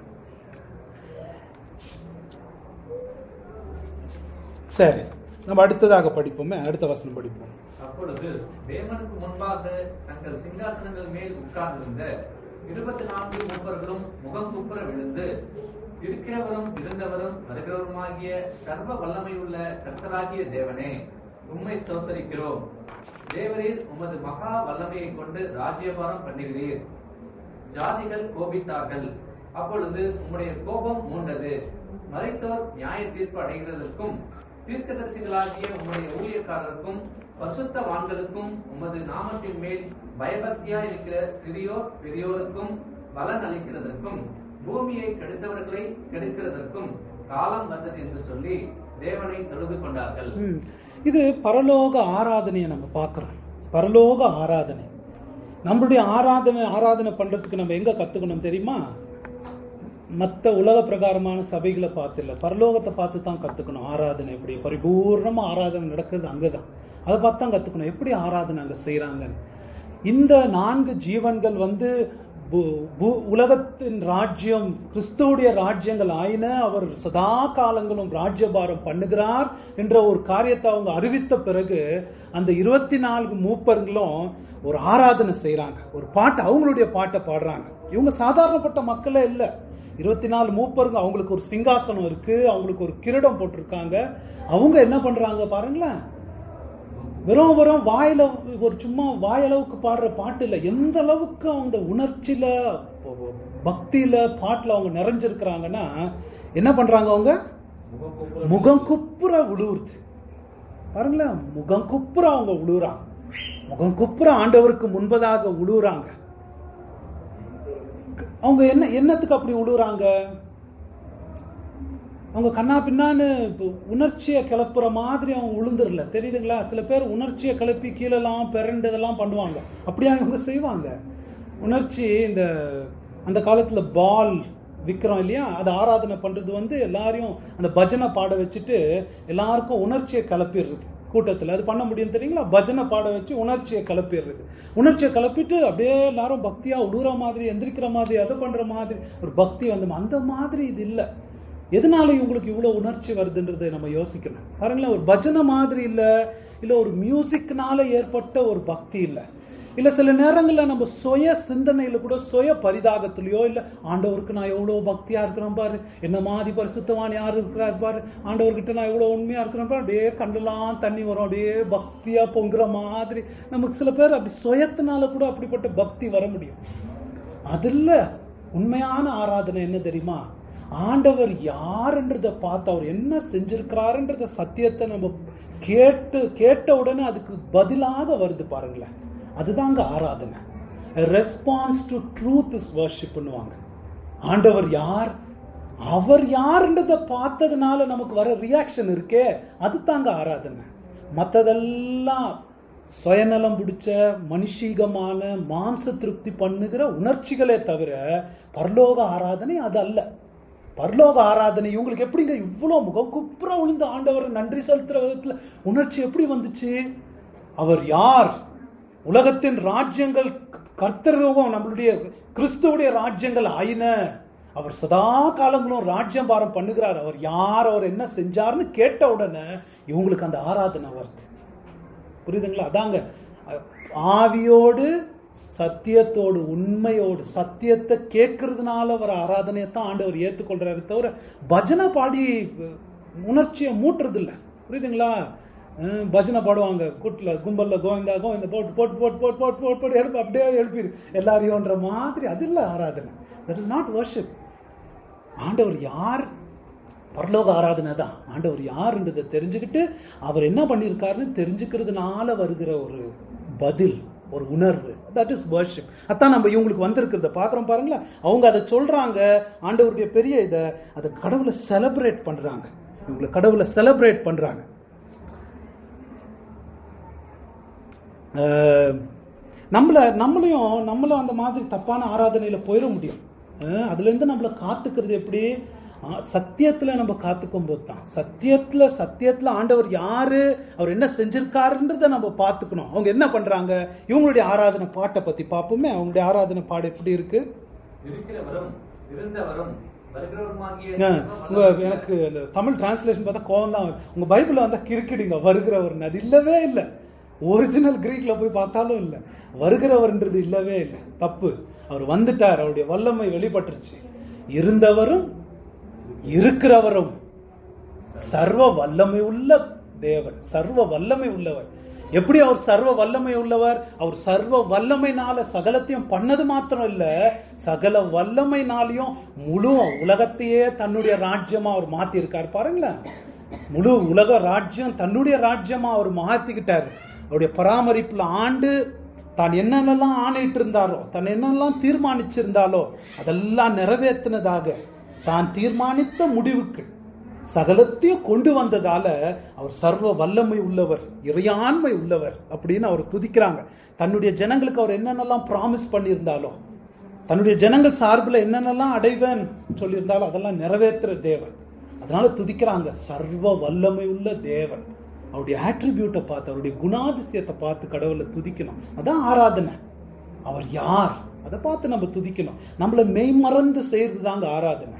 சரி நம்ம அடுத்ததாக படிப்போமே அடுத்த வசனம் படிப்போம் அப்பொழுது தேவனுக்கு முன்பாக தங்கள் சிங்காசனங்கள் மேல் உட்கார்ந்திருந்த இருபத்தி நான்கு மூப்பர்களும் முகம் குப்புற விழுந்து இருக்கிறவரும் இருந்தவரும் வருகிறவருமாகிய சர்வ வல்லமையுள்ள கர்த்தராகிய தேவனே உம்மை ஸ்தோத்தரிக்கிறோம் தேவரீர் உமது மகா வல்லமையை கொண்டு ராஜ்யபாரம் பண்ணுகிறீர் ஜாதிகள் கோபித்தார்கள் அப்பொழுது உம்முடைய கோபம் மூண்டது மரித்தோர் நியாய தீர்ப்பு அடைகிறதற்கும் தீர்க்கதரிசிகளாகிய உம்முடைய ஊழியக்காரருக்கும் பரிசுத்தவான்களுக்கும் உமது நாமத்தின் மேல் பயபக்தியா இருக்கிற சிறியோர் பெரியோருக்கும் பலன் அளிக்கிறதற்கும் பூமியை கெடுத்தவர்களை கெடுக்கிறதற்கும் காலம் வந்தது என்று சொல்லி தேவனை தொழுது கொண்டார்கள் ம். இது பரலோக ஆராதனையை நம்ம பார்க்கிறோம் பரலோக ஆராதனை நம்மளுடைய ஆராதனை ஆராதனை பண்றதுக்கு நம்ம எங்க கத்துக்கணும் தெரியுமா மத்த உலக பிரகாரமான சபைகளை பார்த்து இல்ல பரலோகத்தை பார்த்து தான் கத்துக்கணும் ஆராதனை எப்படி பரிபூர்ணமா ஆராதனை நடக்கிறது அங்கதான் அதை பார்த்து தான் கத்துக்கணும் எப்படி ஆராதனை அங்க செய்யறாங்கன்னு இந்த நான்கு ஜீவன்கள் வந்து பு- பு- உலகத்தின் ராஜ்யம் கிறிஸ்துவுடைய ராஜ்யங்கள் ஆயின அவர் சதா காலங்களும் ராஜ்யபாரம் பண்ணுகிறார் என்ற ஒரு காரியத்தை அவங்க அறிவித்த பிறகு அந்த இருபத்தி நான்கு மூப்பர்களும் ஒரு ஆராதனை செய்றாங்க ஒரு பாட்டு அவங்களுடைய பாட்டை பாடுறாங்க இவங்க சாதாரணப்பட்ட மக்களே இல்ல இருபத்தி நாலு மூப்பருங்க அவங்களுக்கு ஒரு சிங்காசனம் இருக்கு அவங்களுக்கு ஒரு கிரீடம் போட்டிருக்காங்க அவங்க என்ன பண்றாங்க பாருங்களேன் வெறும் வெறும் வாயில ஒரு சும்மா வாயளவுக்கு பாடுற பாட்டு இல்ல எந்த அளவுக்கு அவங்க உணர்ச்சியில பக்தியில பாட்டுல அவங்க நிறைஞ்சிருக்கிறாங்கன்னா என்ன பண்றாங்க அவங்க முகம் குப்புற உழுவுறது பாருங்களேன் முகம் குப்புற அவங்க உழுவுறாங்க முகம் குப்புற ஆண்டவருக்கு முன்பதாக உழுவுறாங்க அவங்க என்ன என்னத்துக்கு அப்படி உழுவுறாங்க அவங்க கண்ணா பின்னான்னு இப்போ உணர்ச்சியை கிளப்புற மாதிரி அவங்க உளுந்துரல தெரியுதுங்களா சில பேர் உணர்ச்சியை கிளப்பி கீழெல்லாம் பிறண்டு இதெல்லாம் பண்ணுவாங்க அப்படியா இவங்க செய்வாங்க உணர்ச்சி இந்த அந்த காலத்துல பால் விற்கிறோம் இல்லையா அது ஆராதனை பண்றது வந்து எல்லாரையும் அந்த பஜனை பாட வச்சுட்டு எல்லாருக்கும் உணர்ச்சியை கிளப்பிடுறது கூட்டத்துல அது பண்ண முடியும் தெரியுங்களா பஜனை பாட வச்சு உணர்ச்சியை கிளப்பிடுறது உணர்ச்சியை கிளப்பிட்டு அப்படியே எல்லாரும் பக்தியா உடுற மாதிரி எந்திரிக்கிற மாதிரி அதை பண்ற மாதிரி ஒரு பக்தி வந்து அந்த மாதிரி இது இல்லை எதனால இவங்களுக்கு இவ்வளவு உணர்ச்சி வருதுன்றதை நம்ம யோசிக்கணும் பாருங்களேன் ஒரு பஜனை மாதிரி இல்ல இல்ல ஒரு மியூசிக்னால ஏற்பட்ட ஒரு பக்தி இல்ல இல்ல சில நேரங்கள்ல நம்ம சுய சிந்தனையில கூட சுய பரிதாகத்திலயோ இல்ல ஆண்டவருக்கு நான் எவ்வளவு பக்தியா இருக்கிறேன் பாரு என்ன மாதிரி பரிசுத்தவான் யார் இருக்கிறார் பாரு ஆண்டவர்கிட்ட நான் எவ்வளவு உண்மையா இருக்கிறேன் பாரு அப்படியே கண்ணெல்லாம் தண்ணி வரும் அப்படியே பக்தியா பொங்குற மாதிரி நமக்கு சில பேர் அப்படி சுயத்தினால கூட அப்படிப்பட்ட பக்தி வர முடியும் அதுல உண்மையான ஆராதனை என்ன தெரியுமா ஆண்டவர் யாருன்றத பார்த்து அவர் என்ன செஞ்சிருக்கிறாருன்றத சத்தியத்தை நம்ம கேட்டு கேட்ட உடனே அதுக்கு பதிலாக வருது பாருங்களேன் அதுதாங்க ஆராதனை response to truth is worship பண்ணுவாங்க ஆண்டவர் யார் அவர் யாருன்றத பார்த்ததுனால நமக்கு வர ரியாக்ஷன் இருக்கே அது தாங்க ஆராதனை மத்ததெல்லாம் சுயநலம் பிடிச்ச மனுஷீகமான மாம்ச திருப்தி பண்ணுகிற உணர்ச்சிகளே தவிர பரலோக ஆராதனை அது அல்ல பரலோக ஆராதனை இவங்களுக்கு எப்படிங்க இவ்வளவு முகம் குப்புற விழுந்து ஆண்டவர் நன்றி செலுத்துற விதத்துல உணர்ச்சி எப்படி வந்துச்சு அவர் யார் உலகத்தின் ராஜ்யங்கள் கர்த்தரூபம் நம்மளுடைய கிறிஸ்துவுடைய ராஜ்யங்கள் ஆயின அவர் சதா காலங்களும் ராஜ்யம் பாரம் பண்ணுகிறார் அவர் யார் அவர் என்ன செஞ்சார்னு கேட்ட உடனே இவங்களுக்கு அந்த ஆராதனை வருது புரியுதுங்களா அதாங்க அஹ், ஆவியோடு சத்தியத்தோடு உண்மையோடு சத்தியத்தை கேட்கறதுனால வர ஆராதனையை தான் ஆண்டவர் ஏத்துக்கொள்றாரு தவிர பஜனை பாடி அஹ், உணர்ச்சியை மூட்டுறது இல்ல புரியுதுங்களா அஹ், பஜனை பாடுவாங்க கூட்டுல கும்பல்ல கோவிந்தா கோவிந்த போட்டு போட்டு போட்டு போட்டு போட்டு போட்டு போட்டு எழுப்பு அப்படியே எழுப்பிடு எல்லாரையும்ன்ற மாதிரி அது இல்ல ஆராதனை தட் இஸ் நாட் வர்ஷிப் ஆண்டவர் யார் பரலோக ஆராதனை தான் ஆண்டவர் யாருன்றதை தெரிஞ்சுக்கிட்டு அவர் என்ன பண்ணியிருக்காருன்னு தெரிஞ்சுக்கிறதுனால வருகிற ஒரு பதில் ஒரு உணர்வு தட் இஸ் வர்ஷிப் அதான் நம்ம இவங்களுக்கு வந்திருக்கிறத பாக்குறோம் பாருங்களேன் அவங்க அதை சொல்றாங்க ஆண்டவருடைய பெரிய இதை அதை கடவுளை செலிப்ரேட் பண்றாங்க இவங்களை கடவுளை செலிப்ரேட் பண்றாங்க அஹ், நம்மள நம்மளையும் நம்மளும் அந்த மாதிரி தப்பான ஆராதனையில போயிட முடியும் அஹ், அதுல இருந்து நம்மள காத்துக்கிறது எப்படி ஆ, சத்தியத்துல நம்ம காத்துக்கும் போது தான் சத்தியத்துல சத்தியத்துல ஆண்டவர் யாரு அவர் என்ன செஞ்சிருக்காருன்றத நம்ம பார்த்துக்கணும் அவங்க என்ன பண்றாங்க இவங்களுடைய ஆராதனை பாட்டை பத்தி பார்ப்போமே அவங்களுடைய ஆராதனை பாடு எப்படி இருக்கு இருக்கிறவரும் இருந்தவரும் வருகிறவருமாகிய ஆ, சர்வ உங்க வல்லமையுள்ள எனக்கு அந்த தமிழ் டிரான்ஸ்லேஷன் பார்த்தா கோவம் தான் வரும். உங்க பைபிள்ல வந்தா கிறுக்கிடுங்க வருகிறவர் அது இல்லவே இல்லை ஒரிஜினல் கிரீக்ல போய் பார்த்தாலும் இல்லை வருகிறவர்ன்றது இல்லவே இல்லை தப்பு அவர் வந்துட்டார் அவருடைய வல்லமை வெளிப்பட்டுருச்சு இருந்தவரும் இருக்கிறவரும் சர்வ வல்லமை உள்ள தேவன் சர்வ வல்லமை உள்ளவர் எப்படி அவர் சர்வ வல்லமை உள்ளவர் அவர் சர்வ வல்லமைனால சகலத்தையும் பண்ணது மாத்திரம் இல்ல சகல வல்லமைனாலையும் முழு உலகத்தையே தன்னுடைய ராஜ்யமா அவர் மாத்தி இருக்காரு பாருங்களேன் முழு உலக ராஜ்யம் தன்னுடைய ராஜ்யமா அவர் மாத்திக்கிட்டாரு அவருடைய பராமரிப்புல ஆண்டு தான் என்னென்னலாம் ஆணையிட்டு இருந்தாரோ தான் என்னெல்லாம் தீர்மானிச்சிருந்தாலோ அதெல்லாம் நிறைவேற்றினதாக தான் தீர்மானித்த முடிவுக்கு சகலத்தையும் கொண்டு வந்ததால அவர் சர்வ வல்லமை உள்ளவர் இறையாண்மை உள்ளவர் அப்படின்னு அவர் துதிக்கிறாங்க தன்னுடைய ஜனங்களுக்கு அவர் என்னென்னலாம் ப்ராமிஸ் பண்ணியிருந்தாலோ தன்னுடைய ஜனங்கள் சார்பில் என்னென்னலாம் அடைவேன் சொல்லியிருந்தாலும் அதெல்லாம் நிறைவேற்றுற தேவன் அதனால துதிக்கிறாங்க சர்வ வல்லமை உள்ள தேவன் அவருடைய ஆட்ரிபியூட்டை பார்த்து அவருடைய குணாதிசயத்தை பார்த்து கடவுளை துதிக்கணும் அதான் ஆராதனை அவர் யார் அதை பார்த்து நம்ம துதிக்கணும் நம்மளை மெய்மறந்து செய்யறது தாங்க ஆராதனை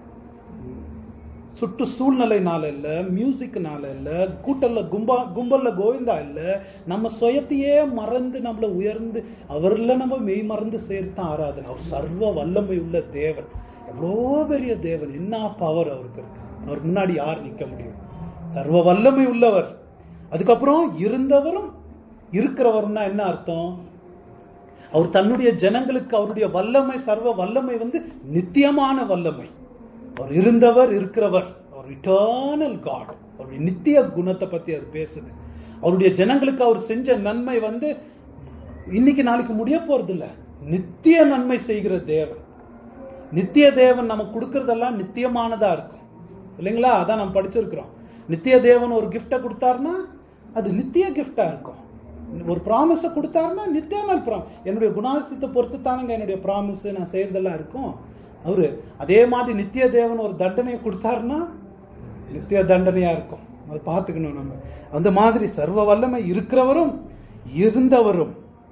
சுற்று சூழ்நிலைனால இல்ல மியூசிக்னால இல்ல கூட்டல்ல கும்பா கும்பல்ல கோவிந்தா இல்ல நம்ம சுயத்தையே மறந்து நம்மள உயர்ந்து அவர்ல நம்ம மெய் மறந்து சேர்த்தான் ஆராதனை அவர் சர்வ வல்லமை உள்ள தேவன் எவ்வளோ பெரிய தேவன் என்ன பவர் அவருக்கு இருக்கு அவர் முன்னாடி யார் நிக்க முடியும் சர்வ வல்லமை உள்ளவர் அதுக்கப்புறம் இருந்தவரும் இருக்கிறவரும்னா என்ன அர்த்தம் அவர் தன்னுடைய ஜனங்களுக்கு அவருடைய வல்லமை சர்வ வல்லமை வந்து நித்தியமான வல்லமை அவர் இருந்தவர் இருக்கிறவர் அவர் இட்டர்னல் காட் அவருடைய நித்திய குணத்தை பத்தி அது பேசுது அவருடைய ஜனங்களுக்கு அவர் செஞ்ச நன்மை வந்து இன்னைக்கு நாளைக்கு முடிய போறது இல்ல நித்திய நன்மை செய்கிற தேவன் நித்திய தேவன் நமக்கு கொடுக்கறதெல்லாம் நித்தியமானதா இருக்கும் இல்லைங்களா அதான் நம்ம படிச்சிருக்கிறோம் நித்திய தேவன் ஒரு கிஃப்டை கொடுத்தாருன்னா அது நித்திய கிஃப்டா இருக்கும் ஒரு ப்ராமிஸை கொடுத்தாருன்னா நித்தியமல் ப்ராம் என்னுடைய குணாசியத்தை பொறுத்து தானுங்க என்னுடைய ப்ராமிஸ் நான் செய்யறதெல்லாம் இருக்கும் அவரு அதே மாதிரி நித்திய தேவன் ஒரு தண்டனையை கொடுத்தாருன்னா நித்திய தண்டனையா இருக்கும் அதை பார்த்துக்கணும் நம்ம அந்த மாதிரி சர்வ வல்லமை இருக்கிறவரும் இருந்தவரும்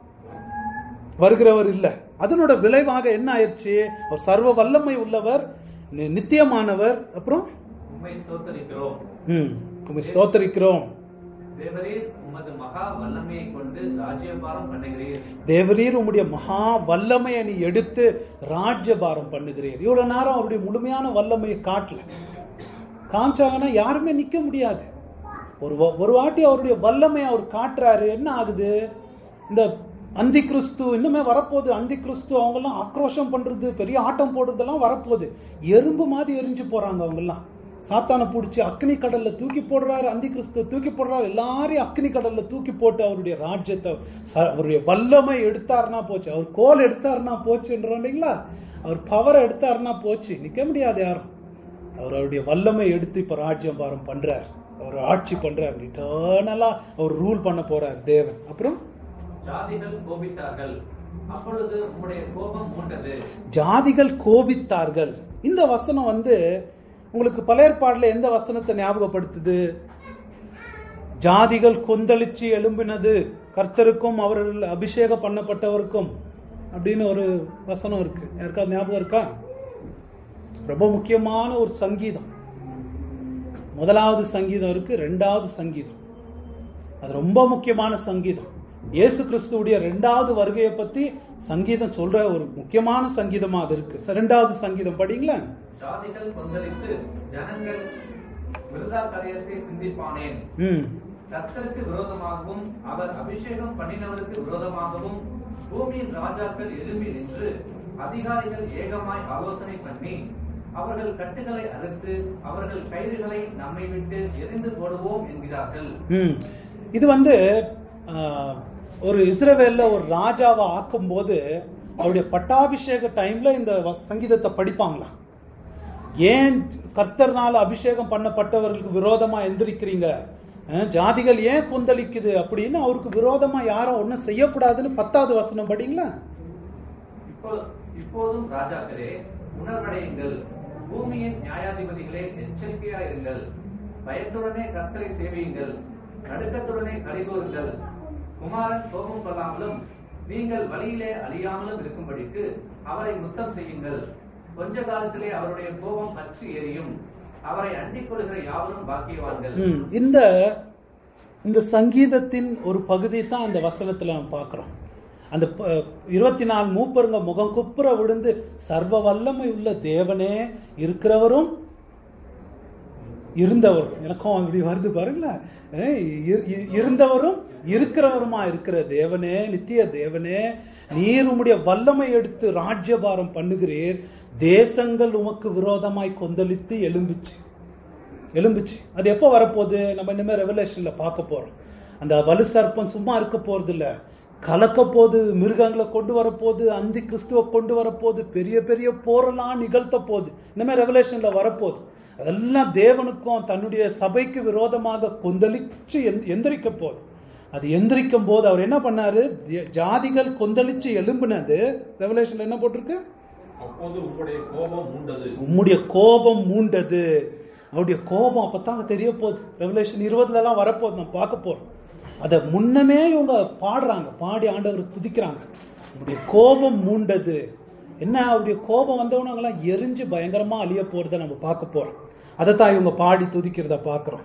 வருகிறவர் இல்ல அதனோட விளைவாக என்ன ஆயிடுச்சு அவர் சர்வ வல்லமை உள்ளவர் நி- நித்தியமானவர் அப்புறம் உம்மை ஸ்தோத்தரிக்கிறோம் ம் உம்மை ஸ்தோத்தரிக்கிறோம் தேவரீர் உமது மகா வல்லமையை கொண்டு ராஜ்யபாரம் பண்ணுகிறீர் தேவரீர் உம்முடைய மகா வல்லமையை நீ எடுத்து ராஜ்யபாரம் பண்ணுகிறீர் இவ்வளவு நேரம் அவருடைய முழுமையான வல்லமையை காட்டல காமிச்சாங்கன்னா யாருமே நிக்க முடியாது ஒரு வ- ஒரு வாட்டி அவருடைய வல்லமை அவர் காட்டுறாரு என்ன ஆகுது இந்த அந்தி கிறிஸ்து இன்னுமே வரப்போகுது அந்தி கிறிஸ்து அவங்க எல்லாம் ஆக்ரோஷம் பண்றது பெரிய ஆட்டம் போடுறதெல்லாம் வரப்போகுது எறும்பு மாதிரி எரிஞ்சு போறாங்க அவங்க எல்லாம் சாத்தானை பிடிச்சி அக்னி கடல்ல தூக்கி போடுறாரு அந்தி கிறிஸ்து தூக்கி போடுறாரு எல்லாரையும் அக்னி கடல்ல தூக்கி போட்டு அவருடைய ராஜ்யத்தை ச- அவருடைய வல்லமை எடுத்தாருன்னா போச்சு அவர் கோல் எடுத்தாருன்னா போச்சுன்றோம் இல்லைங்களா அவர் பவரை எடுத்தாருன்னா போச்சு நிக்க முடியாது யாரும் அவர் அவருடைய வல்லமை எடுத்து இப்ப ராஜ்யம் பாரம் பண்றார் அவர் ஆட்சி பண்றார் ரிட்டர்னலா அவர் ரூல் பண்ண போறார் தேவன் அப்புறம் ஜாதிகள் கோபித்தார்கள் அப்பொழுது உம்முடைய கோபம் மூண்டது ஜாதிகள் கோபித்தார்கள் இந்த வசனம் வந்து உங்களுக்கு பழைய ஏற்பாடுல எந்த வசனத்தை ஞாபகப்படுத்துது ஜாதிகள் கொந்தளிச்சு எழும்பினது கர்த்தருக்கும் அவர்கள் அபிஷேகம் பண்ணப்பட்டவருக்கும் அப்படின்னு ஒரு வசனம் இருக்கு யாருக்காவது ஞாபகம் இருக்கா ரொம்ப முக்கியமான ஒரு சங்கீதம் முதலாவது சங்கீதம் இருக்கு ரெண்டாவது சங்கீதம் அது ரொம்ப முக்கியமான சங்கீதம் இயேசு கிறிஸ்துவுடைய ரெண்டாவது வருகையை பத்தி சங்கீதம் சொல்ற ஒரு முக்கியமான சங்கீதமா அது இருக்கு ச- ரெண்டாவது சங்கீதம் படிங்களேன் ஜாதிகள் கொந்தளித்து ஜனங்கள் விருதா கரையத்தை சிந்திப்பானேன் ம் கர்த்தருக்கு விரோதமாகவும் அவர் அபிஷேகம் பண்ணினவருக்கு விரோதமாகவும் பூமியின் ராஜாக்கள் எழும்பி நின்று அதிகாரிகள் ஏகமாய் ஆலோசனை பண்ணி அவர்கள் கட்டுகளை அறுத்து அவர்கள் கயிறுகளை நம்மை விட்டு எரிந்து போடுவோம் என்கிறார்கள் ம் இது வந்து ஆஹ், ஒரு இஸ்ரவேல்ல ஒரு ராஜாவை ஆக்கும் போது அவருடைய பட்டாபிஷேக டைம்ல இந்த வ- சங்கீதத்தை படிப்பாங்களாம் ஏன் கர்த்தர்னால அபிஷேகம் பண்ணப்பட்டவர்களுக்கு விரோதமா எந்திரிக்கிறீங்க அஹ், ஜாதிகள் ஏன் கொந்தளிக்குது அப்படின்னு அவருக்கு விரோதமா யாரும் ஒன்றும் செய்யக்கூடாதுன்னு பத்தாவது வசனம் படிங்களா இப்போ இப்போதும் ராஜாக்களே உணர்வடையுங்கள் பூமியின் நியாயாதிபதிகளே எச்சரிக்கையாயிருங்கள் பயத்துடனே கர்த்தரை சேவியுங்கள் நடுக்கத்துடனே கலிகூறுங்கள் குமாரன் கோபம் கொள்ளாமலும் நீங்கள் வழியிலே அழியாமலும் இருக்கும்படிக்கு அவரை முத்தம் செய்யுங்கள் கொஞ்ச காலத்திலே அவருடைய கோபம் பற்றி எரியும் அவரை அண்டிக் கொள்கிற யாவரும் பாக்கியவான்கள் ம், இந்த இந்த சங்கீதத்தின் ஒரு பகுதி தான் அந்த வசனத்துல நம்ம பார்க்கிறோம் அந்த ப- இருபத்தி நாலு மூப்பருங்க முகம் குப்புற விழுந்து சர்வ வல்லமை உள்ள தேவனே இருக்கிறவரும் இருந்தவர் எனக்கும் அப்படி வருது பாருங்களேன் அஹ் இ- இ- இருந்தவரும் இருக்கிறவருமா இருக்கிற தேவனே நித்திய தேவனே நீர் உம்முடைய வல்லமை எடுத்து ராஜ்யபாரம் பண்ணுகிறீர் தேசங்கள் உமக்கு விரோதமாய் கொந்தளித்து எழும்புச்சு எலும்புச்சு அது எப்போ வரப்போகுது நம்ம இனிமே ரெவலேஷன்ல பார்க்க போறோம் அந்த வலு சர்ப்பம் சும்மா இருக்க போறது இல்ல கலக்க போது மிருகங்களை கொண்டு வரப்போகுது அந்தி கிறிஸ்துவ கொண்டு வரப்போகுது பெரிய பெரிய போரெல்லாம் நிகழ்த்த போகுது இனிமே ரெவலேஷன்ல வரப்போகுது அதெல்லாம் தேவனுக்கும் தன்னுடைய சபைக்கு விரோதமாக கொந்தளிச்சு எந்த- எந்திரிக்க போகுது அது எந்திரிக்கும் போது அவர் என்ன பண்ணாரு ஜ- ஜாதிகள் கொந்தளிச்சு எழும்புனது ரெவலேஷன்ல என்ன போட்டிருக்கு அப்போது உங்களுடைய கோபம் மூண்டது உம்முடைய கோபம் மூண்டது அவருடைய கோபம் அப்பதான் தெரிய போகுது ரெவலேஷன் இருபதுல எல்லாம் வரப்போகுது நம்ம பார்க்க போறோம் அதை முன்னமே இவங்க பாடுறாங்க பாடி ஆண்டவர் துதிக்கிறாங்க உங்களுடைய கோபம் மூண்டது என்ன அவருடைய கோபம் வந்தவங்க அவங்கெல்லாம் எரிஞ்சு பயங்கரமா அழிய போறதை நம்ம பார்க்க போறோம் அதைத்தான் இவங்க பாடி துதிக்கிறத பார்க்கிறோம்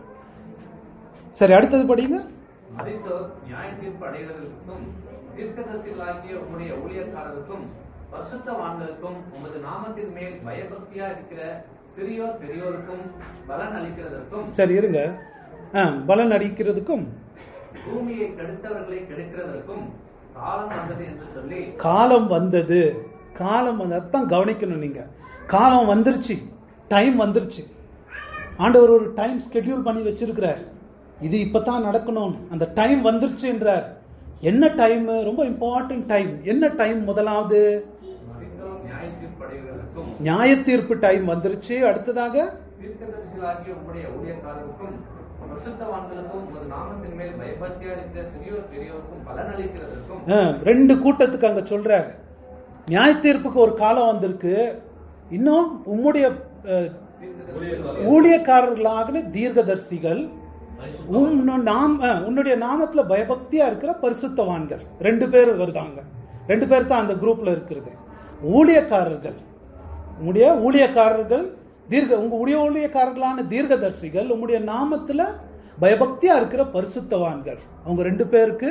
சரி அடுத்தது படிங்க மரித்தோர் நியாய தீர்ப்பு அடைகிறதற்கும் தீர்க்கதரிசிகளாகிய உம்முடைய ஊழியக்காரருக்கும் பரிசுத்தவான்களுக்கும் உமது நாமத்தின் மேல் பயபக்தியா இருக்கிற சிறியோர் பெரியோருக்கும் பலன் அளிக்கிறதற்கும் சரி இருங்க ஆ, பலன் அடிக்கிறதுக்கும் பூமியை கெடுத்தவர்களை கெடுக்கிறதற்கும் காலம் வந்தது என்று சொல்லி காலம் வந்தது காலம் வந்து அதான் கவனிக்கணும் நீங்க காலம் வந்துருச்சு டைம் வந்துருச்சு ஆண்டவர் ஒரு டைம் ஸ்கெட்யூல் பண்ணி வச்சிருக்கிறார் இது இப்பதான் நடக்கணும் அந்த டைம் வந்துருச்சுன்றார் என்ன டைம் ரொம்ப இம்பார்ட்டன்ட் டைம் என்ன டைம் முதலாவது மரித்தோர் நியாய தீர்ப்பு அடைகிறதற்கும் நியாய தீர்ப்பு டைம் வந்துருச்சு அடுத்ததாக தீர்க்கதரிசிகளாகிய உம்முடைய ஊழியக்காரருக்கும் பரிசுத்தவான்களுக்கும் உமது நாமத்தின் மேல் பயபக்தியா இருக்கிற சிறியோர் பெரியோருக்கும் பலன் அளிக்கிறதற்கும் ஆ, ரெண்டு கூட்டத்துக்கு அங்க சொல்றார் நியாய தீர்ப்புக்கு ஒரு காலம் வந்திருக்கு இன்னும் உம்முடைய அஹ், தீர்க்கதரிசிகள் ஊழியக்காரர்களாகின தீர்க்கதரிசிகள் உன்னு நாம் அஹ், உன்னுடைய நாமத்துல பயபக்தியா இருக்கிற பரிசுத்தவான்கள் ரெண்டு பேர் வருதாங்க ரெண்டு பேர் தான் அந்த குரூப்ல இருக்கிறது ஊழியக்காரர்கள் உங்களுடைய ஊழியக்காரர்கள் தீர்க்க உங்க உடைய ஊழியக்காரர்களான தீர்க்கதரிசிகள் உங்களுடைய நாமத்துல பயபக்தியா இருக்கிற பரிசுத்தவான்கள் அவங்க ரெண்டு பேருக்கு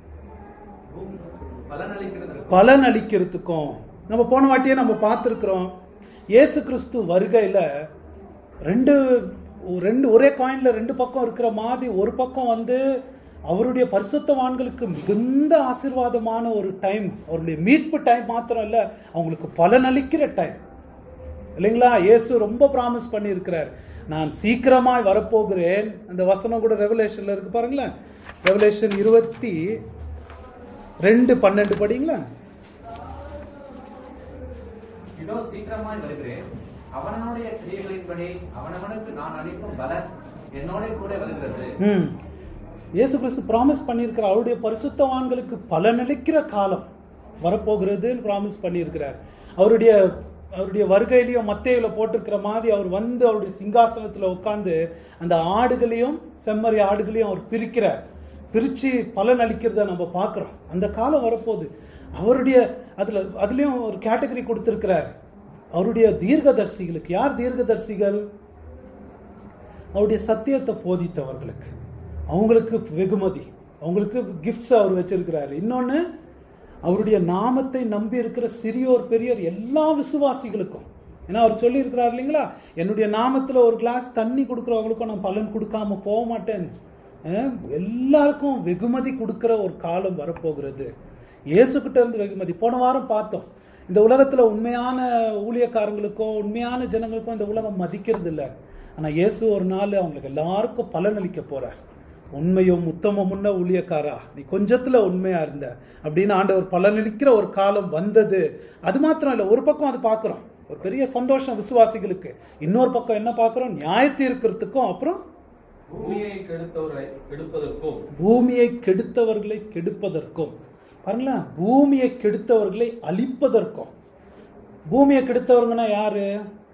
பலன் அளிக்கிறதற்கும் பலன் அளிக்கிறதுக்கும் நம்ம போன வாட்டியே நம்ம பார்த்துருக்குறோம் இயேசு கிறிஸ்து வருகையில ரெண்டு ரெண்டு ஒரே காயின்ல ரெண்டு பக்கம் இருக்கிற மாதிரி ஒரு பக்கம் வந்து அவருடைய பரிசுத்தவான்களுக்கு மிகுந்த ஆசீர்வாதமான ஒரு டைம் அவருடைய மீட்பு டைம் மாத்திரம் இல்ல அவங்களுக்கு பலன் அளிக்கிற டைம் இல்லைங்களா இயேசு ரொம்ப ப்ராமிஸ் பண்ணி இருக்கிறார் நான் சீக்கிரமாய் வரப்போகிறேன் அந்த வசனம் கூட ரெவலேஷன்ல இருக்கு பாருங்களேன் ரெவலேஷன் இருபத்தி ரெண்டு பன்னெண்டு படிங்களா இதோ சீக்கிரமாய் வருகிறேன் அவனவனுடைய கிரியைகளின்படி அவனவனுக்கு நான் அளிக்கும் பலன் என்னோட கூட வருகிறது ம் இயேசு கிறிஸ்து ப்ராமிஸ் பண்ணியிருக்கிற அவருடைய பரிசுத்தவான்களுக்கு பலனளிக்கிற காலம் வரப்போகிறதுன்னு ப்ராமிஸ் பண்ணியிருக்கிறார் அவருடைய அவருடைய வருகையிலையும் மத்தையில போட்டிருக்கிற மாதிரி அவர் வந்து அவருடைய சிங்காசனத்துல உட்கார்ந்து அந்த ஆடுகளையும் செம்மறி ஆடுகளையும் அவர் பிரிக்கிறார் பிரிச்சு பலன் அளிக்கிறத நம்ம பார்க்கிறோம் அந்த காலம் வரப்போகுது அவருடைய அதுல அதுலயும் ஒரு கேட்டகரி கொடுத்திருக்கிறார் அவருடைய தீர்க்கதரிசிகளுக்கு யார் தீர்க்கதரிசிகள் அவருடைய சத்தியத்தை போதித்தவர்களுக்கு அவங்களுக்கு வெகுமதி அவங்களுக்கு கிஃப்ட்ஸ் அவர் வச்சிருக்கிறாரு இன்னொன்னு அவருடைய நாமத்தை நம்பி இருக்கிற சிறியோர் பெரியோர் எல்லா விசுவாசிகளுக்கும் ஏன்னா அவர் சொல்லி இருக்கிறார் இல்லைங்களா என்னுடைய நாமத்துல ஒரு கிளாஸ் தண்ணி கொடுக்கறவங்களுக்கும் நான் பலன் கொடுக்காம போக மாட்டேன் அஹ், எல்லாருக்கும் வெகுமதி கொடுக்கிற ஒரு காலம் வரப்போகிறது இயேசு கிட்ட இருந்து வெகுமதி போன வாரம் பார்த்தோம் இந்த உலகத்துல உண்மையான ஊழியக்காரங்களுக்கோ உண்மையான ஜனங்களுக்கோ இந்த உலகம் மதிக்கிறது இல்ல ஆனா இயேசு ஒரு நாள் அவங்களுக்கு எல்லாருக்கும் பலன் அளிக்க போறார் உண்மையும் உத்தமமுன்ன ஊழியக்காரா நீ கொஞ்சத்துல உண்மையா இருந்த அப்படின்னு ஆண்டவர் பலனளிக்கிற ஒரு காலம் வந்தது அது மாத்திரம் இல்ல ஒரு பக்கம் அது பாக்குறோம் ஒரு பெரிய சந்தோஷம் விசுவாசிகளுக்கு இன்னொரு பக்கம் என்ன பாக்குறோம் நியாயத்தி இருக்கிறதுக்கும் அப்புறம் பூமியை கெடுத்தவரை கெடுப்பதற்கும் பூமியை கெடுத்தவர்களை கெடுப்பதற்கும் பாருங்களேன் பூமியை கெடுத்தவர்களை அழிப்பதற்கும் பூமியை கெடுத்தவங்கன்னா யாரு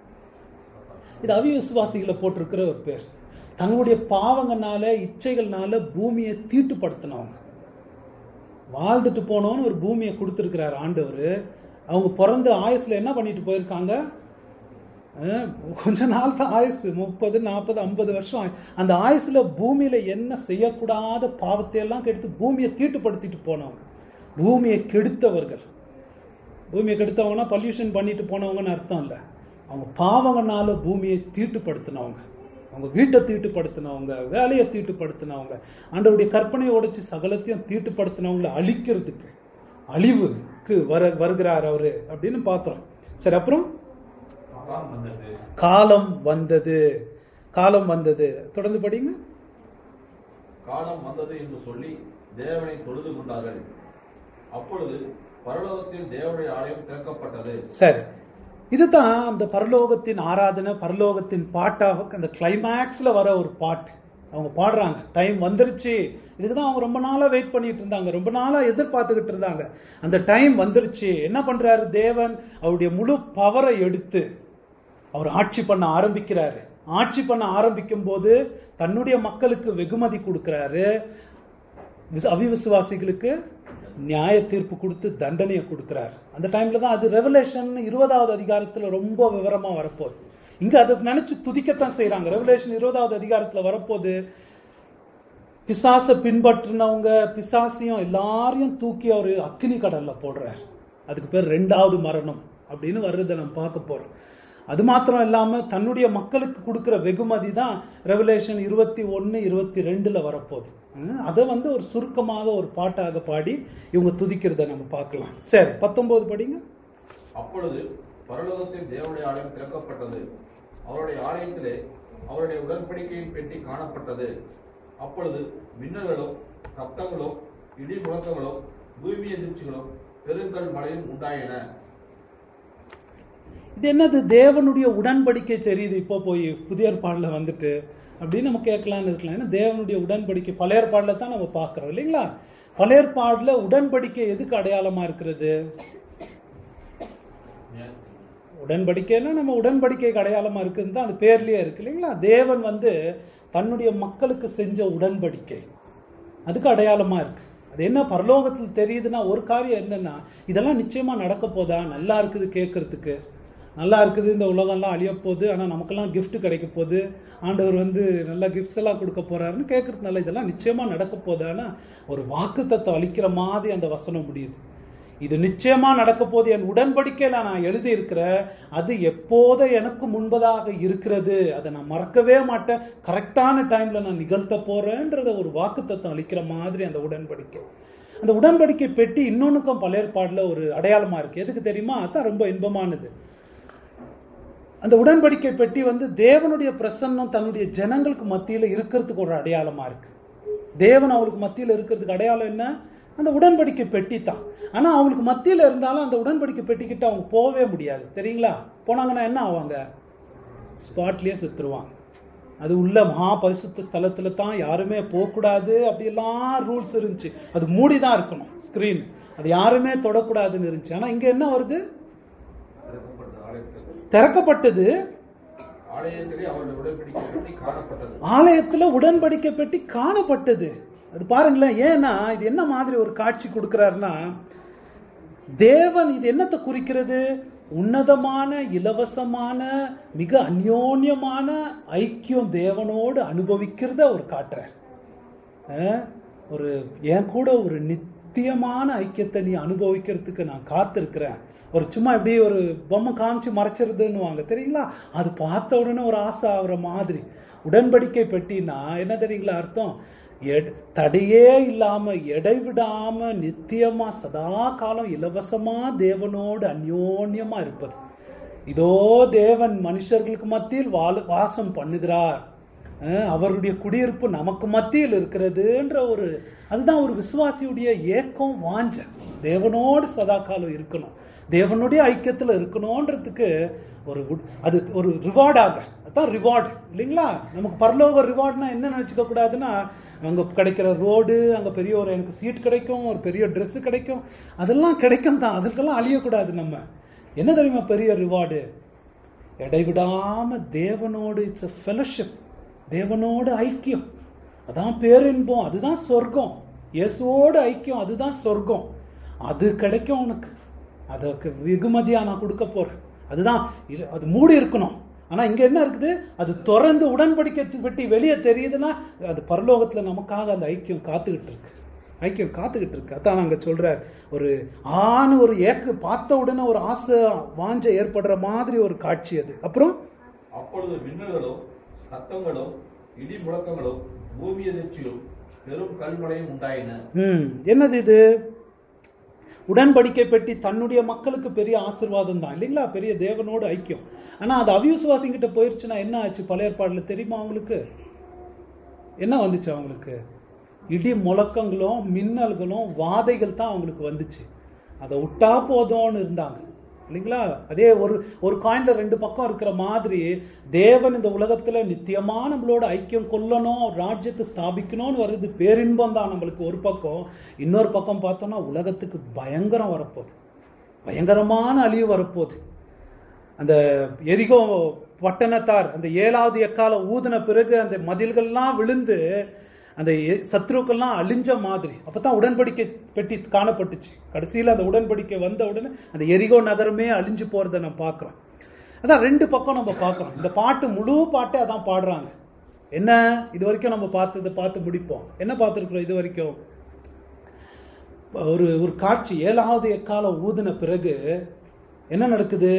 இது அவிவிசுவாசிகளை போட்டிருக்கிற ஒரு பேர் தங்களுடைய பாவங்கனால இச்சைகள்னால பூமியை தீட்டுப்படுத்தினவங்க வாழ்ந்துட்டு போனோன்னு ஒரு பூமியை கொடுத்திருக்கிறார் ஆண்டவர் அவங்க பிறந்த ஆயுசுல என்ன பண்ணிட்டு போயிருக்காங்க அஹ், கொஞ்ச நாள் தான் ஆயுசு முப்பது நாற்பது ஐம்பது வருஷம் ஆயு- அந்த ஆயுசுல பூமியில என்ன செய்யக்கூடாத பாவத்தை எல்லாம் கெடுத்து பூமியை தீட்டுப்படுத்திட்டு போனவங்க பூமியை கெடுத்தவர்கள் பூமியை கெடுத்தவங்கன்னா பல்யூஷன் பண்ணிட்டு போனவங்கன்னு அர்த்தம் இல்ல அவங்க பாவங்கனால பூமியை தீட்டுப்படுத்தினவங்க அவங்க வீட்டை தீட்டுப்படுத்தினவங்க வேலையை தீட்டுப்படுத்தினவங்க ஆண்டவருடைய கற்பனையை உடைச்சு சகலத்தையும் தீட்டுப்படுத்தினவங்களை அழிக்கிறதுக்கு அழிவுக்கு வர வருகிறார் அவரு அப்படின்னு பார்க்கிறோம் சரி அப்புறம் காலம் வந்தது காலம் வந்தது காலம் வந்தது தொடர்ந்து படிங்க காலம் வந்தது என்று சொல்லி தேவனை தொழுது கொண்டார்கள் அப்பொழுது பரலோகத்தில் தேவனுடைய ஆலயம் திறக்கப்பட்டது சரி இதுதான் அந்த பரலோகத்தின் ஆராதனை பரலோகத்தின் பாட்டாக அந்த கிளைமேக்ஸ்ல வர ஒரு பாட்டு அவங்க பாடுறாங்க டைம் வந்துருச்சு இதுக்குதான் அவங்க ரொம்ப நாளா வெயிட் பண்ணிட்டு இருந்தாங்க ரொம்ப நாளா எதிர்பார்த்துக்கிட்டு இருந்தாங்க அந்த டைம் வந்துருச்சு என்ன பண்றாரு தேவன் அவருடைய முழு பவரை எடுத்து அவர் ஆட்சி பண்ண ஆரம்பிக்கிறாரு ஆட்சி பண்ண ஆரம்பிக்கும் போது தன்னுடைய மக்களுக்கு வெகுமதி கொடுக்கிறாரு விச- அவிவிசுவாசிகளுக்கு நியாய தீர்ப்பு கொடுத்து தண்டனையை கொடுக்கிறார் அந்த டைம்ல தான் அது ரெவலேஷன் இருபதாவது அதிகாரத்துல ரொம்ப விவரமா வரப்போகுது இங்க அதை நினைச்சு துதிக்கத்தான் செய்றாங்க ரெவலேஷன் இருபதாவது அதிகாரத்துல வரப்போகுது பிசாசை பின்பற்றினவங்க பிசாசையும் எல்லாரையும் தூக்கி அவரு அக்னி கடல்ல போடுறார் அதுக்கு பேர் ரெண்டாவது மரணம் அப்படின்னு வர்றதை நம்ம பார்க்க போறோம் அது மாத்திரம் இல்லாம தன்னுடைய மக்களுக்கு கொடுக்கிற வெகுமதி தான் ரெவலேஷன் இருபத்தி ஒன்னு இருபத்தி ரெண்டுல வரப்போகுது ஹம், அதை வந்து ஒரு சுருக்கமாக ஒரு பாட்டாக பாடி இவங்க துதிக்கிறத நம்ம பார்க்கலாம் சரி பத்தொன்பது படிங்க அப்பொழுது பரலோகத்தில் தேவனுடைய ஆலயம் திறக்கப்பட்டது அவருடைய ஆலயத்திலே அவருடைய உடன்படிக்கையின் பெட்டி காணப்பட்டது அப்பொழுது மின்னல்களும் சப்தங்களும் இடி முழக்கங்களும் பூமி எதிர்ச்சிகளும் பெருங்கல் மழையும் உண்டாயின இது என்னது தேவனுடைய உடன்படிக்கை தெரியுது இப்போ போய் புதிய ஏற்பாடுல வந்துட்டு அப்படின்னு நம்ம கேட்கலாம்னு இருக்கலாம் ஏன்னா தேவனுடைய உடன்படிக்கை பழைய ஏற்பாடுல தான் நம்ம பார்க்கிறோம் இல்லைங்களா பழைய ஏற்பாடுல உடன்படிக்கை எதுக்கு அடையாளமா இருக்கிறது உடன்படிக்கைன்னா நம்ம உடன்படிக்கைக்கு அடையாளமா இருக்குன்னு தான் அது பேர்லயே இருக்கு இல்லைங்களா தேவன் வந்து தன்னுடைய மக்களுக்கு செஞ்ச உடன்படிக்கை அதுக்கு அடையாளமா இருக்கு அது என்ன பரலோகத்தில் தெரியுதுன்னா ஒரு காரியம் என்னன்னா இதெல்லாம் நிச்சயமா நடக்க போதா நல்லா இருக்குது கேட்கறதுக்கு நல்லா இருக்குது இந்த உலகம்லாம் அழிய போகுது ஆனா நமக்கெல்லாம் gift கிடைக்க போகுது ஆண்டவர் வந்து நல்ல கிஃப்ட்ஸ் எல்லாம் கொடுக்க போறாருன்னு கேட்கறதுனால இதெல்லாம் நிச்சயமா நடக்க போதான்னா ஒரு வாக்கு அளிக்கிற மாதிரி அந்த வசனம் முடியுது இது நிச்சயமா நடக்க போது என் உடன்படிக்கையில நான் எழுதி இருக்கிற அது எப்போத எனக்கு முன்பதாக இருக்கிறது அதை நான் மறக்கவே மாட்டேன் கரெக்டான டைம்ல நான் நிகழ்த்த போறேன்றத ஒரு வாக்குத்தத்தம் அளிக்கிற மாதிரி அந்த உடன்படிக்கை அந்த உடன்படிக்கை பெட்டி இன்னொன்னுக்கும் பழைய ஏற்பாடுல ஒரு அடையாளமா இருக்கு எதுக்கு தெரியுமா அதான் ரொம்ப இன்பமானது அந்த உடன்படிக்கை பெட்டி வந்து தேவனுடைய பிரசன்னம் தன்னுடைய ஜனங்களுக்கு மத்தியில இருக்கிறதுக்கு ஒரு அடையாளமா இருக்கு தேவன் அவங்களுக்கு மத்தியில இருக்கிறதுக்கு அடையாளம் என்ன அந்த உடன்படிக்கை பெட்டி தான் ஆனா அவங்களுக்கு மத்தியில இருந்தாலும் அந்த உடன்படிக்கை பெட்டிக்கிட்ட அவங்க போகவே முடியாது தெரியுங்களா போனாங்கன்னா என்ன ஆவாங்க ஸ்பாட்லயே செத்துருவாங்க அது உள்ள மகா பரிசுத்த ஸ்தலத்துல தான் யாருமே போகக்கூடாது அப்படியெல்லாம் ரூல்ஸ் இருந்துச்சு அது மூடி தான் இருக்கணும் ஸ்கிரீன் அது யாருமே தொடக்கூடாதுன்னு இருந்துச்சு ஆனா இங்க என்ன வருது திறக்கப்பட்டது ஆலயத்தில் திறக்கப்பட்டது ஆலயத்திலே அவருடைய உடன்படிக்கை பெட்டி காணப்பட்டது ஆலயத்துல உடன்படிக்கை பெட்டி காணப்பட்டது அது பாருங்களேன் ஏன்னா இது என்ன மாதிரி ஒரு காட்சி கொடுக்கிறாருன்னா தேவன் இது என்னத்தை குறிக்கிறது உன்னதமான இலவசமான மிக அந்யோன்யமான ஐக்கியம் தேவனோடு அனுபவிக்கிறத ஒரு காட்டுறார் அஹ், ஒரு என் கூட ஒரு நித்தியமான ஐக்கியத்தை நீ அனுபவிக்கிறதுக்கு நான் காத்திருக்கிறேன் ஒரு சும்மா இப்படி ஒரு பொம்மை காமிச்சு மறைச்சிருதுன்னு வாங்க தெரியுங்களா அது பார்த்த உடனே ஒரு ஆசை ஆகுற மாதிரி உடன்படிக்கை பெட்டினா என்ன தெரியுங்களா அர்த்தம் எட- தடையே இல்லாம இடைவிடாம நித்தியமா சதா காலம் இலவசமா தேவனோடு அந்யோன்யமா இருப்பது இதோ தேவன் மனுஷர்களுக்கு மத்தியில் வாழ- வாசம் பண்ணுகிறார் அஹ் அவருடைய குடியிருப்பு நமக்கு மத்தியில் இருக்கிறதுன்ற ஒரு அதுதான் ஒரு விசுவாசியுடைய ஏக்கம் வாஞ்ச தேவனோடு சதா காலம் இருக்கணும் தேவனுடைய ஐக்கியத்துல இருக்கணும்ன்றதுக்கு ஒரு உட்- அது ஒரு ரிவார்டாக அதான் ரிவார்டு இல்லைங்களா நமக்கு பரலோக ரிவார்ட்னா என்ன நினைச்சுக்க கூடாதுன்னா அங்க கிடைக்கிற ரோடு அங்க பெரிய ஒரு எனக்கு சீட் கிடைக்கும் ஒரு பெரிய Dress கிடைக்கும் அதெல்லாம் கிடைக்கும் தான் அதுக்கெல்லாம் அழியக்கூடாது நம்ம என்ன தெரியுமா பெரிய ரிவார்டு இடைவிடாம தேவனோடு இட்ஸ் ஃபெலோஷிப் தேவனோடு ஐக்கியம் அதான் பேரின்பம் அதுதான் சொர்க்கம் இயேசுவோடு ஐக்கியம் அதுதான் சொர்க்கம் அது கிடைக்கும் உனக்கு அதுக்கு வெகுமதியா நான் கொடுக்க போறேன் அதுதான் இது- அது மூடி இருக்கணும் ஆனா இங்க என்ன இருக்குது அது திறந்து உடன்படிக்கை பெட்டி வெளியே தெரியுதுன்னா அது பரலோகத்துல நமக்காக அந்த ஐக்கியம் காத்துக்கிட்டு இருக்கு ஐக்கியம் காத்துக்கிட்டு இருக்கு அதான் அங்க சொல்றார் ஒரு ஆண் ஒரு ஏக்கு பார்த்த உடனே ஒரு ஆசை வாஞ்சை ஏற்படுற மாதிரி ஒரு காட்சி அது அப்புறம் அப்பொழுது மின்னல்களும் சத்தங்களும் இடி முழக்கங்களும் பூமி அதிர்ச்சியும் பெரும் கல்மழையும் உண்டாயின ம் என்னது இது உடன்படிக்கை பெட்டி தன்னுடைய மக்களுக்கு பெரிய ஆசீர்வாதம் தான் இல்லைங்களா பெரிய தேவனோடு ஐக்கியம் ஆனா அது அவிசுவாசிங்கிட்ட போயிருச்சுன்னா என்ன ஆச்சு பழைய ஏற்பாடுல தெரியுமா அவங்களுக்கு என்ன வந்துச்சு அவங்களுக்கு இடி முழக்கங்களும் மின்னல்களும் வாதைகள் தான் அவங்களுக்கு வந்துச்சு அதை விட்டா போதும்னு இருந்தாங்க இல்லைங்களா அதே ஒரு ஒரு காயின்ல ரெண்டு பக்கம் இருக்கிற மாதிரி தேவன் இந்த உலகத்துல நித்தியமா நம்மளோட ஐக்கியம் கொள்ளணும் ராஜ்யத்தை ஸ்தாபிக்கணும்னு வருது பேரின்பம் தான் நம்மளுக்கு ஒரு பக்கம் இன்னொரு பக்கம் பார்த்தோம்னா உலகத்துக்கு பயங்கரம் வரப்போகுது பயங்கரமான அழிவு வரப்போகுது அந்த எரிகோ பட்டணத்தார் அந்த ஏழாவது எக்கால ஊதின பிறகு அந்த மதில்கள்லாம் விழுந்து அந்த எ- சத்ருக்கள்லாம் அழிஞ்ச மாதிரி அப்பதான் உடன்படிக்கை பெட்டி காணப்பட்டுச்சு கடைசியில் அந்த உடன்படிக்கை வந்த உடனே அந்த எரிகோ நகரமே அழிஞ்சு போறதை நம்ம பார்க்கிறோம் அதான் ரெண்டு பக்கம் நம்ம பார்க்கிறோம் இந்த பாட்டு முழு பாட்டே அதான் பாடுறாங்க என்ன இது வரைக்கும் நம்ம பார்த்ததை பார்த்து முடிப்போம் என்ன பார்த்துருக்குறோம் இது வரைக்கும் ஒரு ஒரு காட்சி ஏழாவது எக்கால ஊதின பிறகு என்ன நடக்குது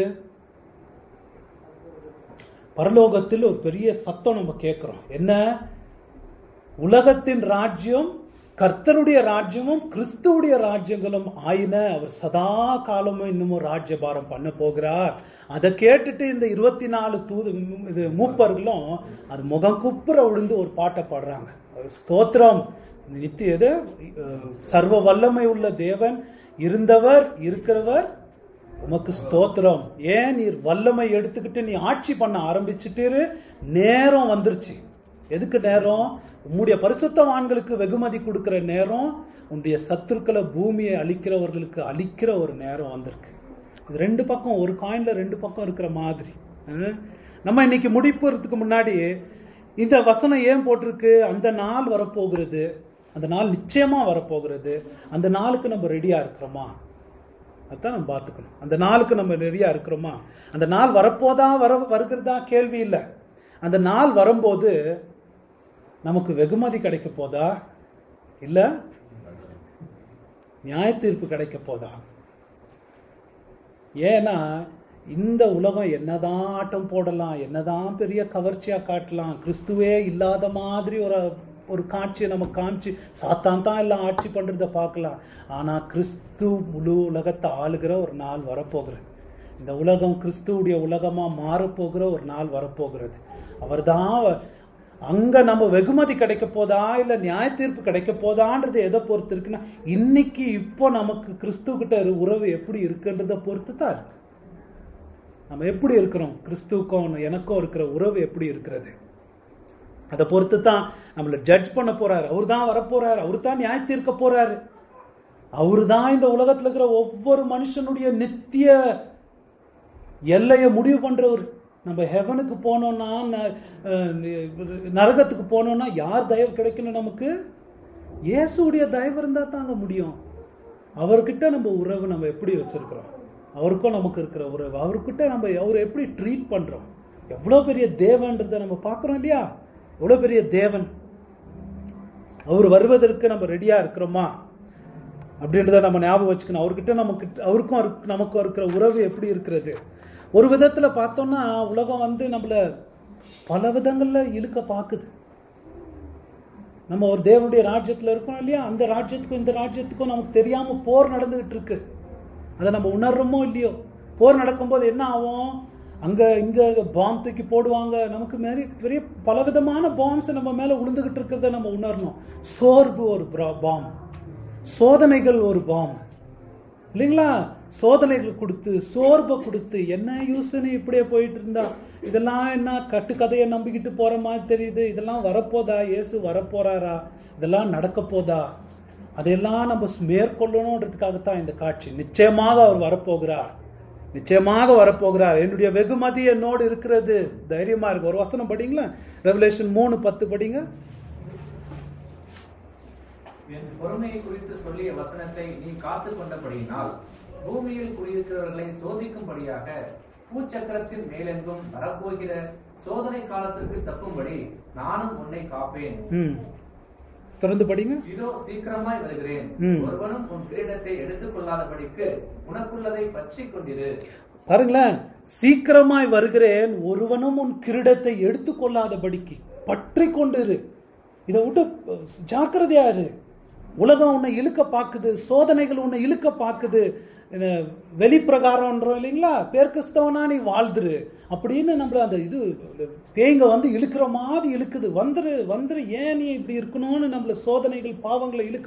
பரலோகத்தில் ஒரு பெரிய சத்தம் நம்ம கேட்கிறோம் என்ன உலகத்தின் ராஜ்யம் கர்த்தருடைய ராஜ்யமும் கிறிஸ்துவுடைய ராஜ்யங்களும் ஆயின அவர் சதா காலமும் இன்னமும் ராஜ்யபாரம் பண்ண போகிறார் அதை கேட்டுட்டு இந்த இருபத்தி நாலு தூது இது மூப்பர்களும் அது முகம் குப்புற விழுந்து ஒரு பாட்டை பாடுறாங்க ஸ்தோத்திரம் நித்திய இது, அஹ், சர்வ வல்லமை உள்ள தேவன் இருந்தவர் இருக்கிறவர் உமக்கு ஸ்தோத்திரம் ஏன் நீர் வல்லமை எடுத்துக்கிட்டு நீ ஆட்சி பண்ண ஆரம்பிச்சுட்டு நேரம் வந்துருச்சு எதுக்கு நேரம் உம்முடைய பரிசுத்தவான்களுக்கு வெகுமதி கொடுக்கிற நேரம் உன்னுடைய சத்துருக்களை பூமியை அழிக்கிறவர்களுக்கு அழிக்கிற ஒரு நேரம் வந்திருக்கு இது ரெண்டு பக்கம் ஒரு காயின்ல ரெண்டு பக்கம் இருக்கிற மாதிரி அஹ். நம்ம இன்னைக்கு முடிப்புறதுக்கு முன்னாடி இந்த வசனம் ஏன் போட்டிருக்கு அந்த நாள் வரப்போகிறது அந்த நாள் நிச்சயமா வரப்போகிறது அந்த நாளுக்கு நம்ம ரெடியா இருக்கிறோமா அதான் நம்ம பார்த்துக்கணும் அந்த நாளுக்கு நம்ம ரெடியா இருக்கிறோமா அந்த நாள் வரப்போதா வர வருகிறதா கேள்வி இல்லை அந்த நாள் வரும்போது நமக்கு வெகுமதி கிடைக்க போதா இல்ல நியாய தீர்ப்பு கிடைக்க போதா ஏன்னா இந்த உலகம் என்னதான் ஆட்டம் போடலாம் என்னதான் பெரிய கவர்ச்சியா காட்டலாம் கிறிஸ்துவே இல்லாத மாதிரி ஒரு ஒரு காட்சியை நம்ம காமிச்சு சாத்தான் தான் எல்லாம் ஆட்சி பண்றத பார்க்கலாம் ஆனா கிறிஸ்து முழு உலகத்தை ஆளுகிற ஒரு நாள் வரப்போகிறது இந்த உலகம் கிறிஸ்துவுடைய உலகமா மாறப்போகிற ஒரு நாள் வரப்போகிறது அவர்தான் வ- அங்க நம்ம வெகுமதி கிடைக்க போதா இல்ல நியாய தீர்ப்பு கிடைக்க போதான்றது எதை பொறுத்து இருக்குன்னா இன்னைக்கு இப்போ நமக்கு கிறிஸ்து கிட்ட இரு- உறவு எப்படி இருக்குன்றத பொறுத்து தான் இருக்கு நம்ம எப்படி இருக்கிறோம் கிறிஸ்துவுக்கும் எனக்கும் இருக்கிற உறவு எப்படி இருக்கிறது அதை பொறுத்து தான் நம்மளை ஜட்ஜ் பண்ண போறாரு அவர் தான் வரப்போறாரு அவர் தான் நியாய தீர்க்க போறாரு அவரு தான் இந்த உலகத்துல இருக்கிற ஒவ்வொரு மனுஷனுடைய நித்திய எல்லையை முடிவு பண்றவர் நம்ம ஹெவனுக்கு போனோம்னா ந- அஹ் நரகத்துக்கு போனோம்னா யார் தயவு கிடைக்கணும் நமக்கு இயேசுடைய தயவு இருந்தா தாங்க முடியும் அவர்கிட்ட நம்ம உறவு நம்ம எப்படி வச்சிருக்கிறோம் அவருக்கும் நமக்கு இருக்கிற உறவு அவர்கிட்ட நம்ம அவரை எப்படி ட்ரீட் பண்றோம் எவ்வளவு பெரிய தேவன்றதை நம்ம பார்க்கிறோம் இல்லையா எவ்வளவு பெரிய தேவன் அவர் வருவதற்கு நம்ம ரெடியா இருக்கிறோமா அப்படின்றத நம்ம ஞாபகம் வச்சுக்கணும் அவர்கிட்ட நமக்கு அவருக்கும் அவருக்கு- நமக்கும் இருக்கிற உறவு எப்படி இருக்கிறது ஒரு விதத்துல பார்த்தோம்னா உலகம் வந்து நம்மள பல விதங்கள்ல இழுக்க பார்க்குது நம்ம ஒரு தேவனுடைய ராஜ்யத்துல இருக்கோம் இல்லையா அந்த ராஜ்யத்துக்கும் இந்த ராஜ்யத்துக்கும் நமக்கு தெரியாம போர் நடந்துகிட்டு இருக்கு அதை நம்ம உணர்றோமோ இல்லையோ போர் நடக்கும்போது என்ன ஆகும் அங்க இங்க பாம் தூக்கி போடுவாங்க நமக்கு மேரி பெரிய பலவிதமான பாம்ஸ் நம்ம மேல விழுந்துகிட்டு இருக்கிறத நம்ம உணரணும் சோர்வு ஒரு பாம் சோதனைகள் ஒரு பாம் இல்லைங்களா சோதனைகள் கொடுத்து சோர்வை கொடுத்து என்ன யூஸ்னு இப்படியே போயிட்டு இருந்தா இதெல்லாம் என்ன கட்டுக்கதையை நம்பிக்கிட்டு போற மாதிரி தெரியுது இதெல்லாம் வரப்போதா இயேசு வரப்போறாரா இதெல்லாம் நடக்க போதா அதையெல்லாம் நம்ம மேற்கொள்ளணுன்றதுக்காகத்தான் இந்த காட்சி நிச்சயமாக அவர் வரப்போகிறார் நிச்சயமாக வரப்போகிறார் என்னுடைய வெகுமதி என்னோடு இருக்கிறது தைரியமா இருக்கு ஒரு வசனம் படிங்களா ரெவலேஷன் மூணு பத்து படிங்க என் பொறுமையை குறித்து சொல்லிய வசனத்தை நீ காத்து கொண்டபடியினால் பூமியில் குடியிருக்கிறவர்களை சோதிக்கும்படியாக பூச்சக்கரத்தின் மேலெங்கும் வரப்போகிற சோதனை காலத்திற்கு தப்பும்படி நானும் உன்னை காப்பேன் ம் தொடர்ந்து படிங்க இதோ சீக்கிரமாய் வருகிறேன் ம். ஒருவனும் உன் கிரீடத்தை எடுத்துக் கொள்ளாதபடிக்கு உனக்குள்ளதை பற்றிக் கொண்டிரு பாருங்களேன் சீக்கிரமாய் வருகிறேன் ஒருவனும் உன் கிரீடத்தை எடுத்துக்கொள்ளாதபடிக்கு பற்றி கொண்டிரு இதை விட்டு ஜாக்கிரதையா இரு உலகம் உன்னை இழுக்க பாக்குது சோதனைகள் உன்னை இழுக்க பாக்குது என்ன, வெளிப்பிரகாரம்ன்றோம் இல்லைங்களா பேர் கிறிஸ்தவனா நீ வாழ்ந்துரு அப்படின்னு நம்மள அந்த இது தேங்க வந்து இழுக்கிற மாதிரி இழுக்குது வந்துரு வந்துரு ஏன் நீ இப்படி இருக்கணும்னு நம்மள சோதனைகள் பாவங்களை இழுக்க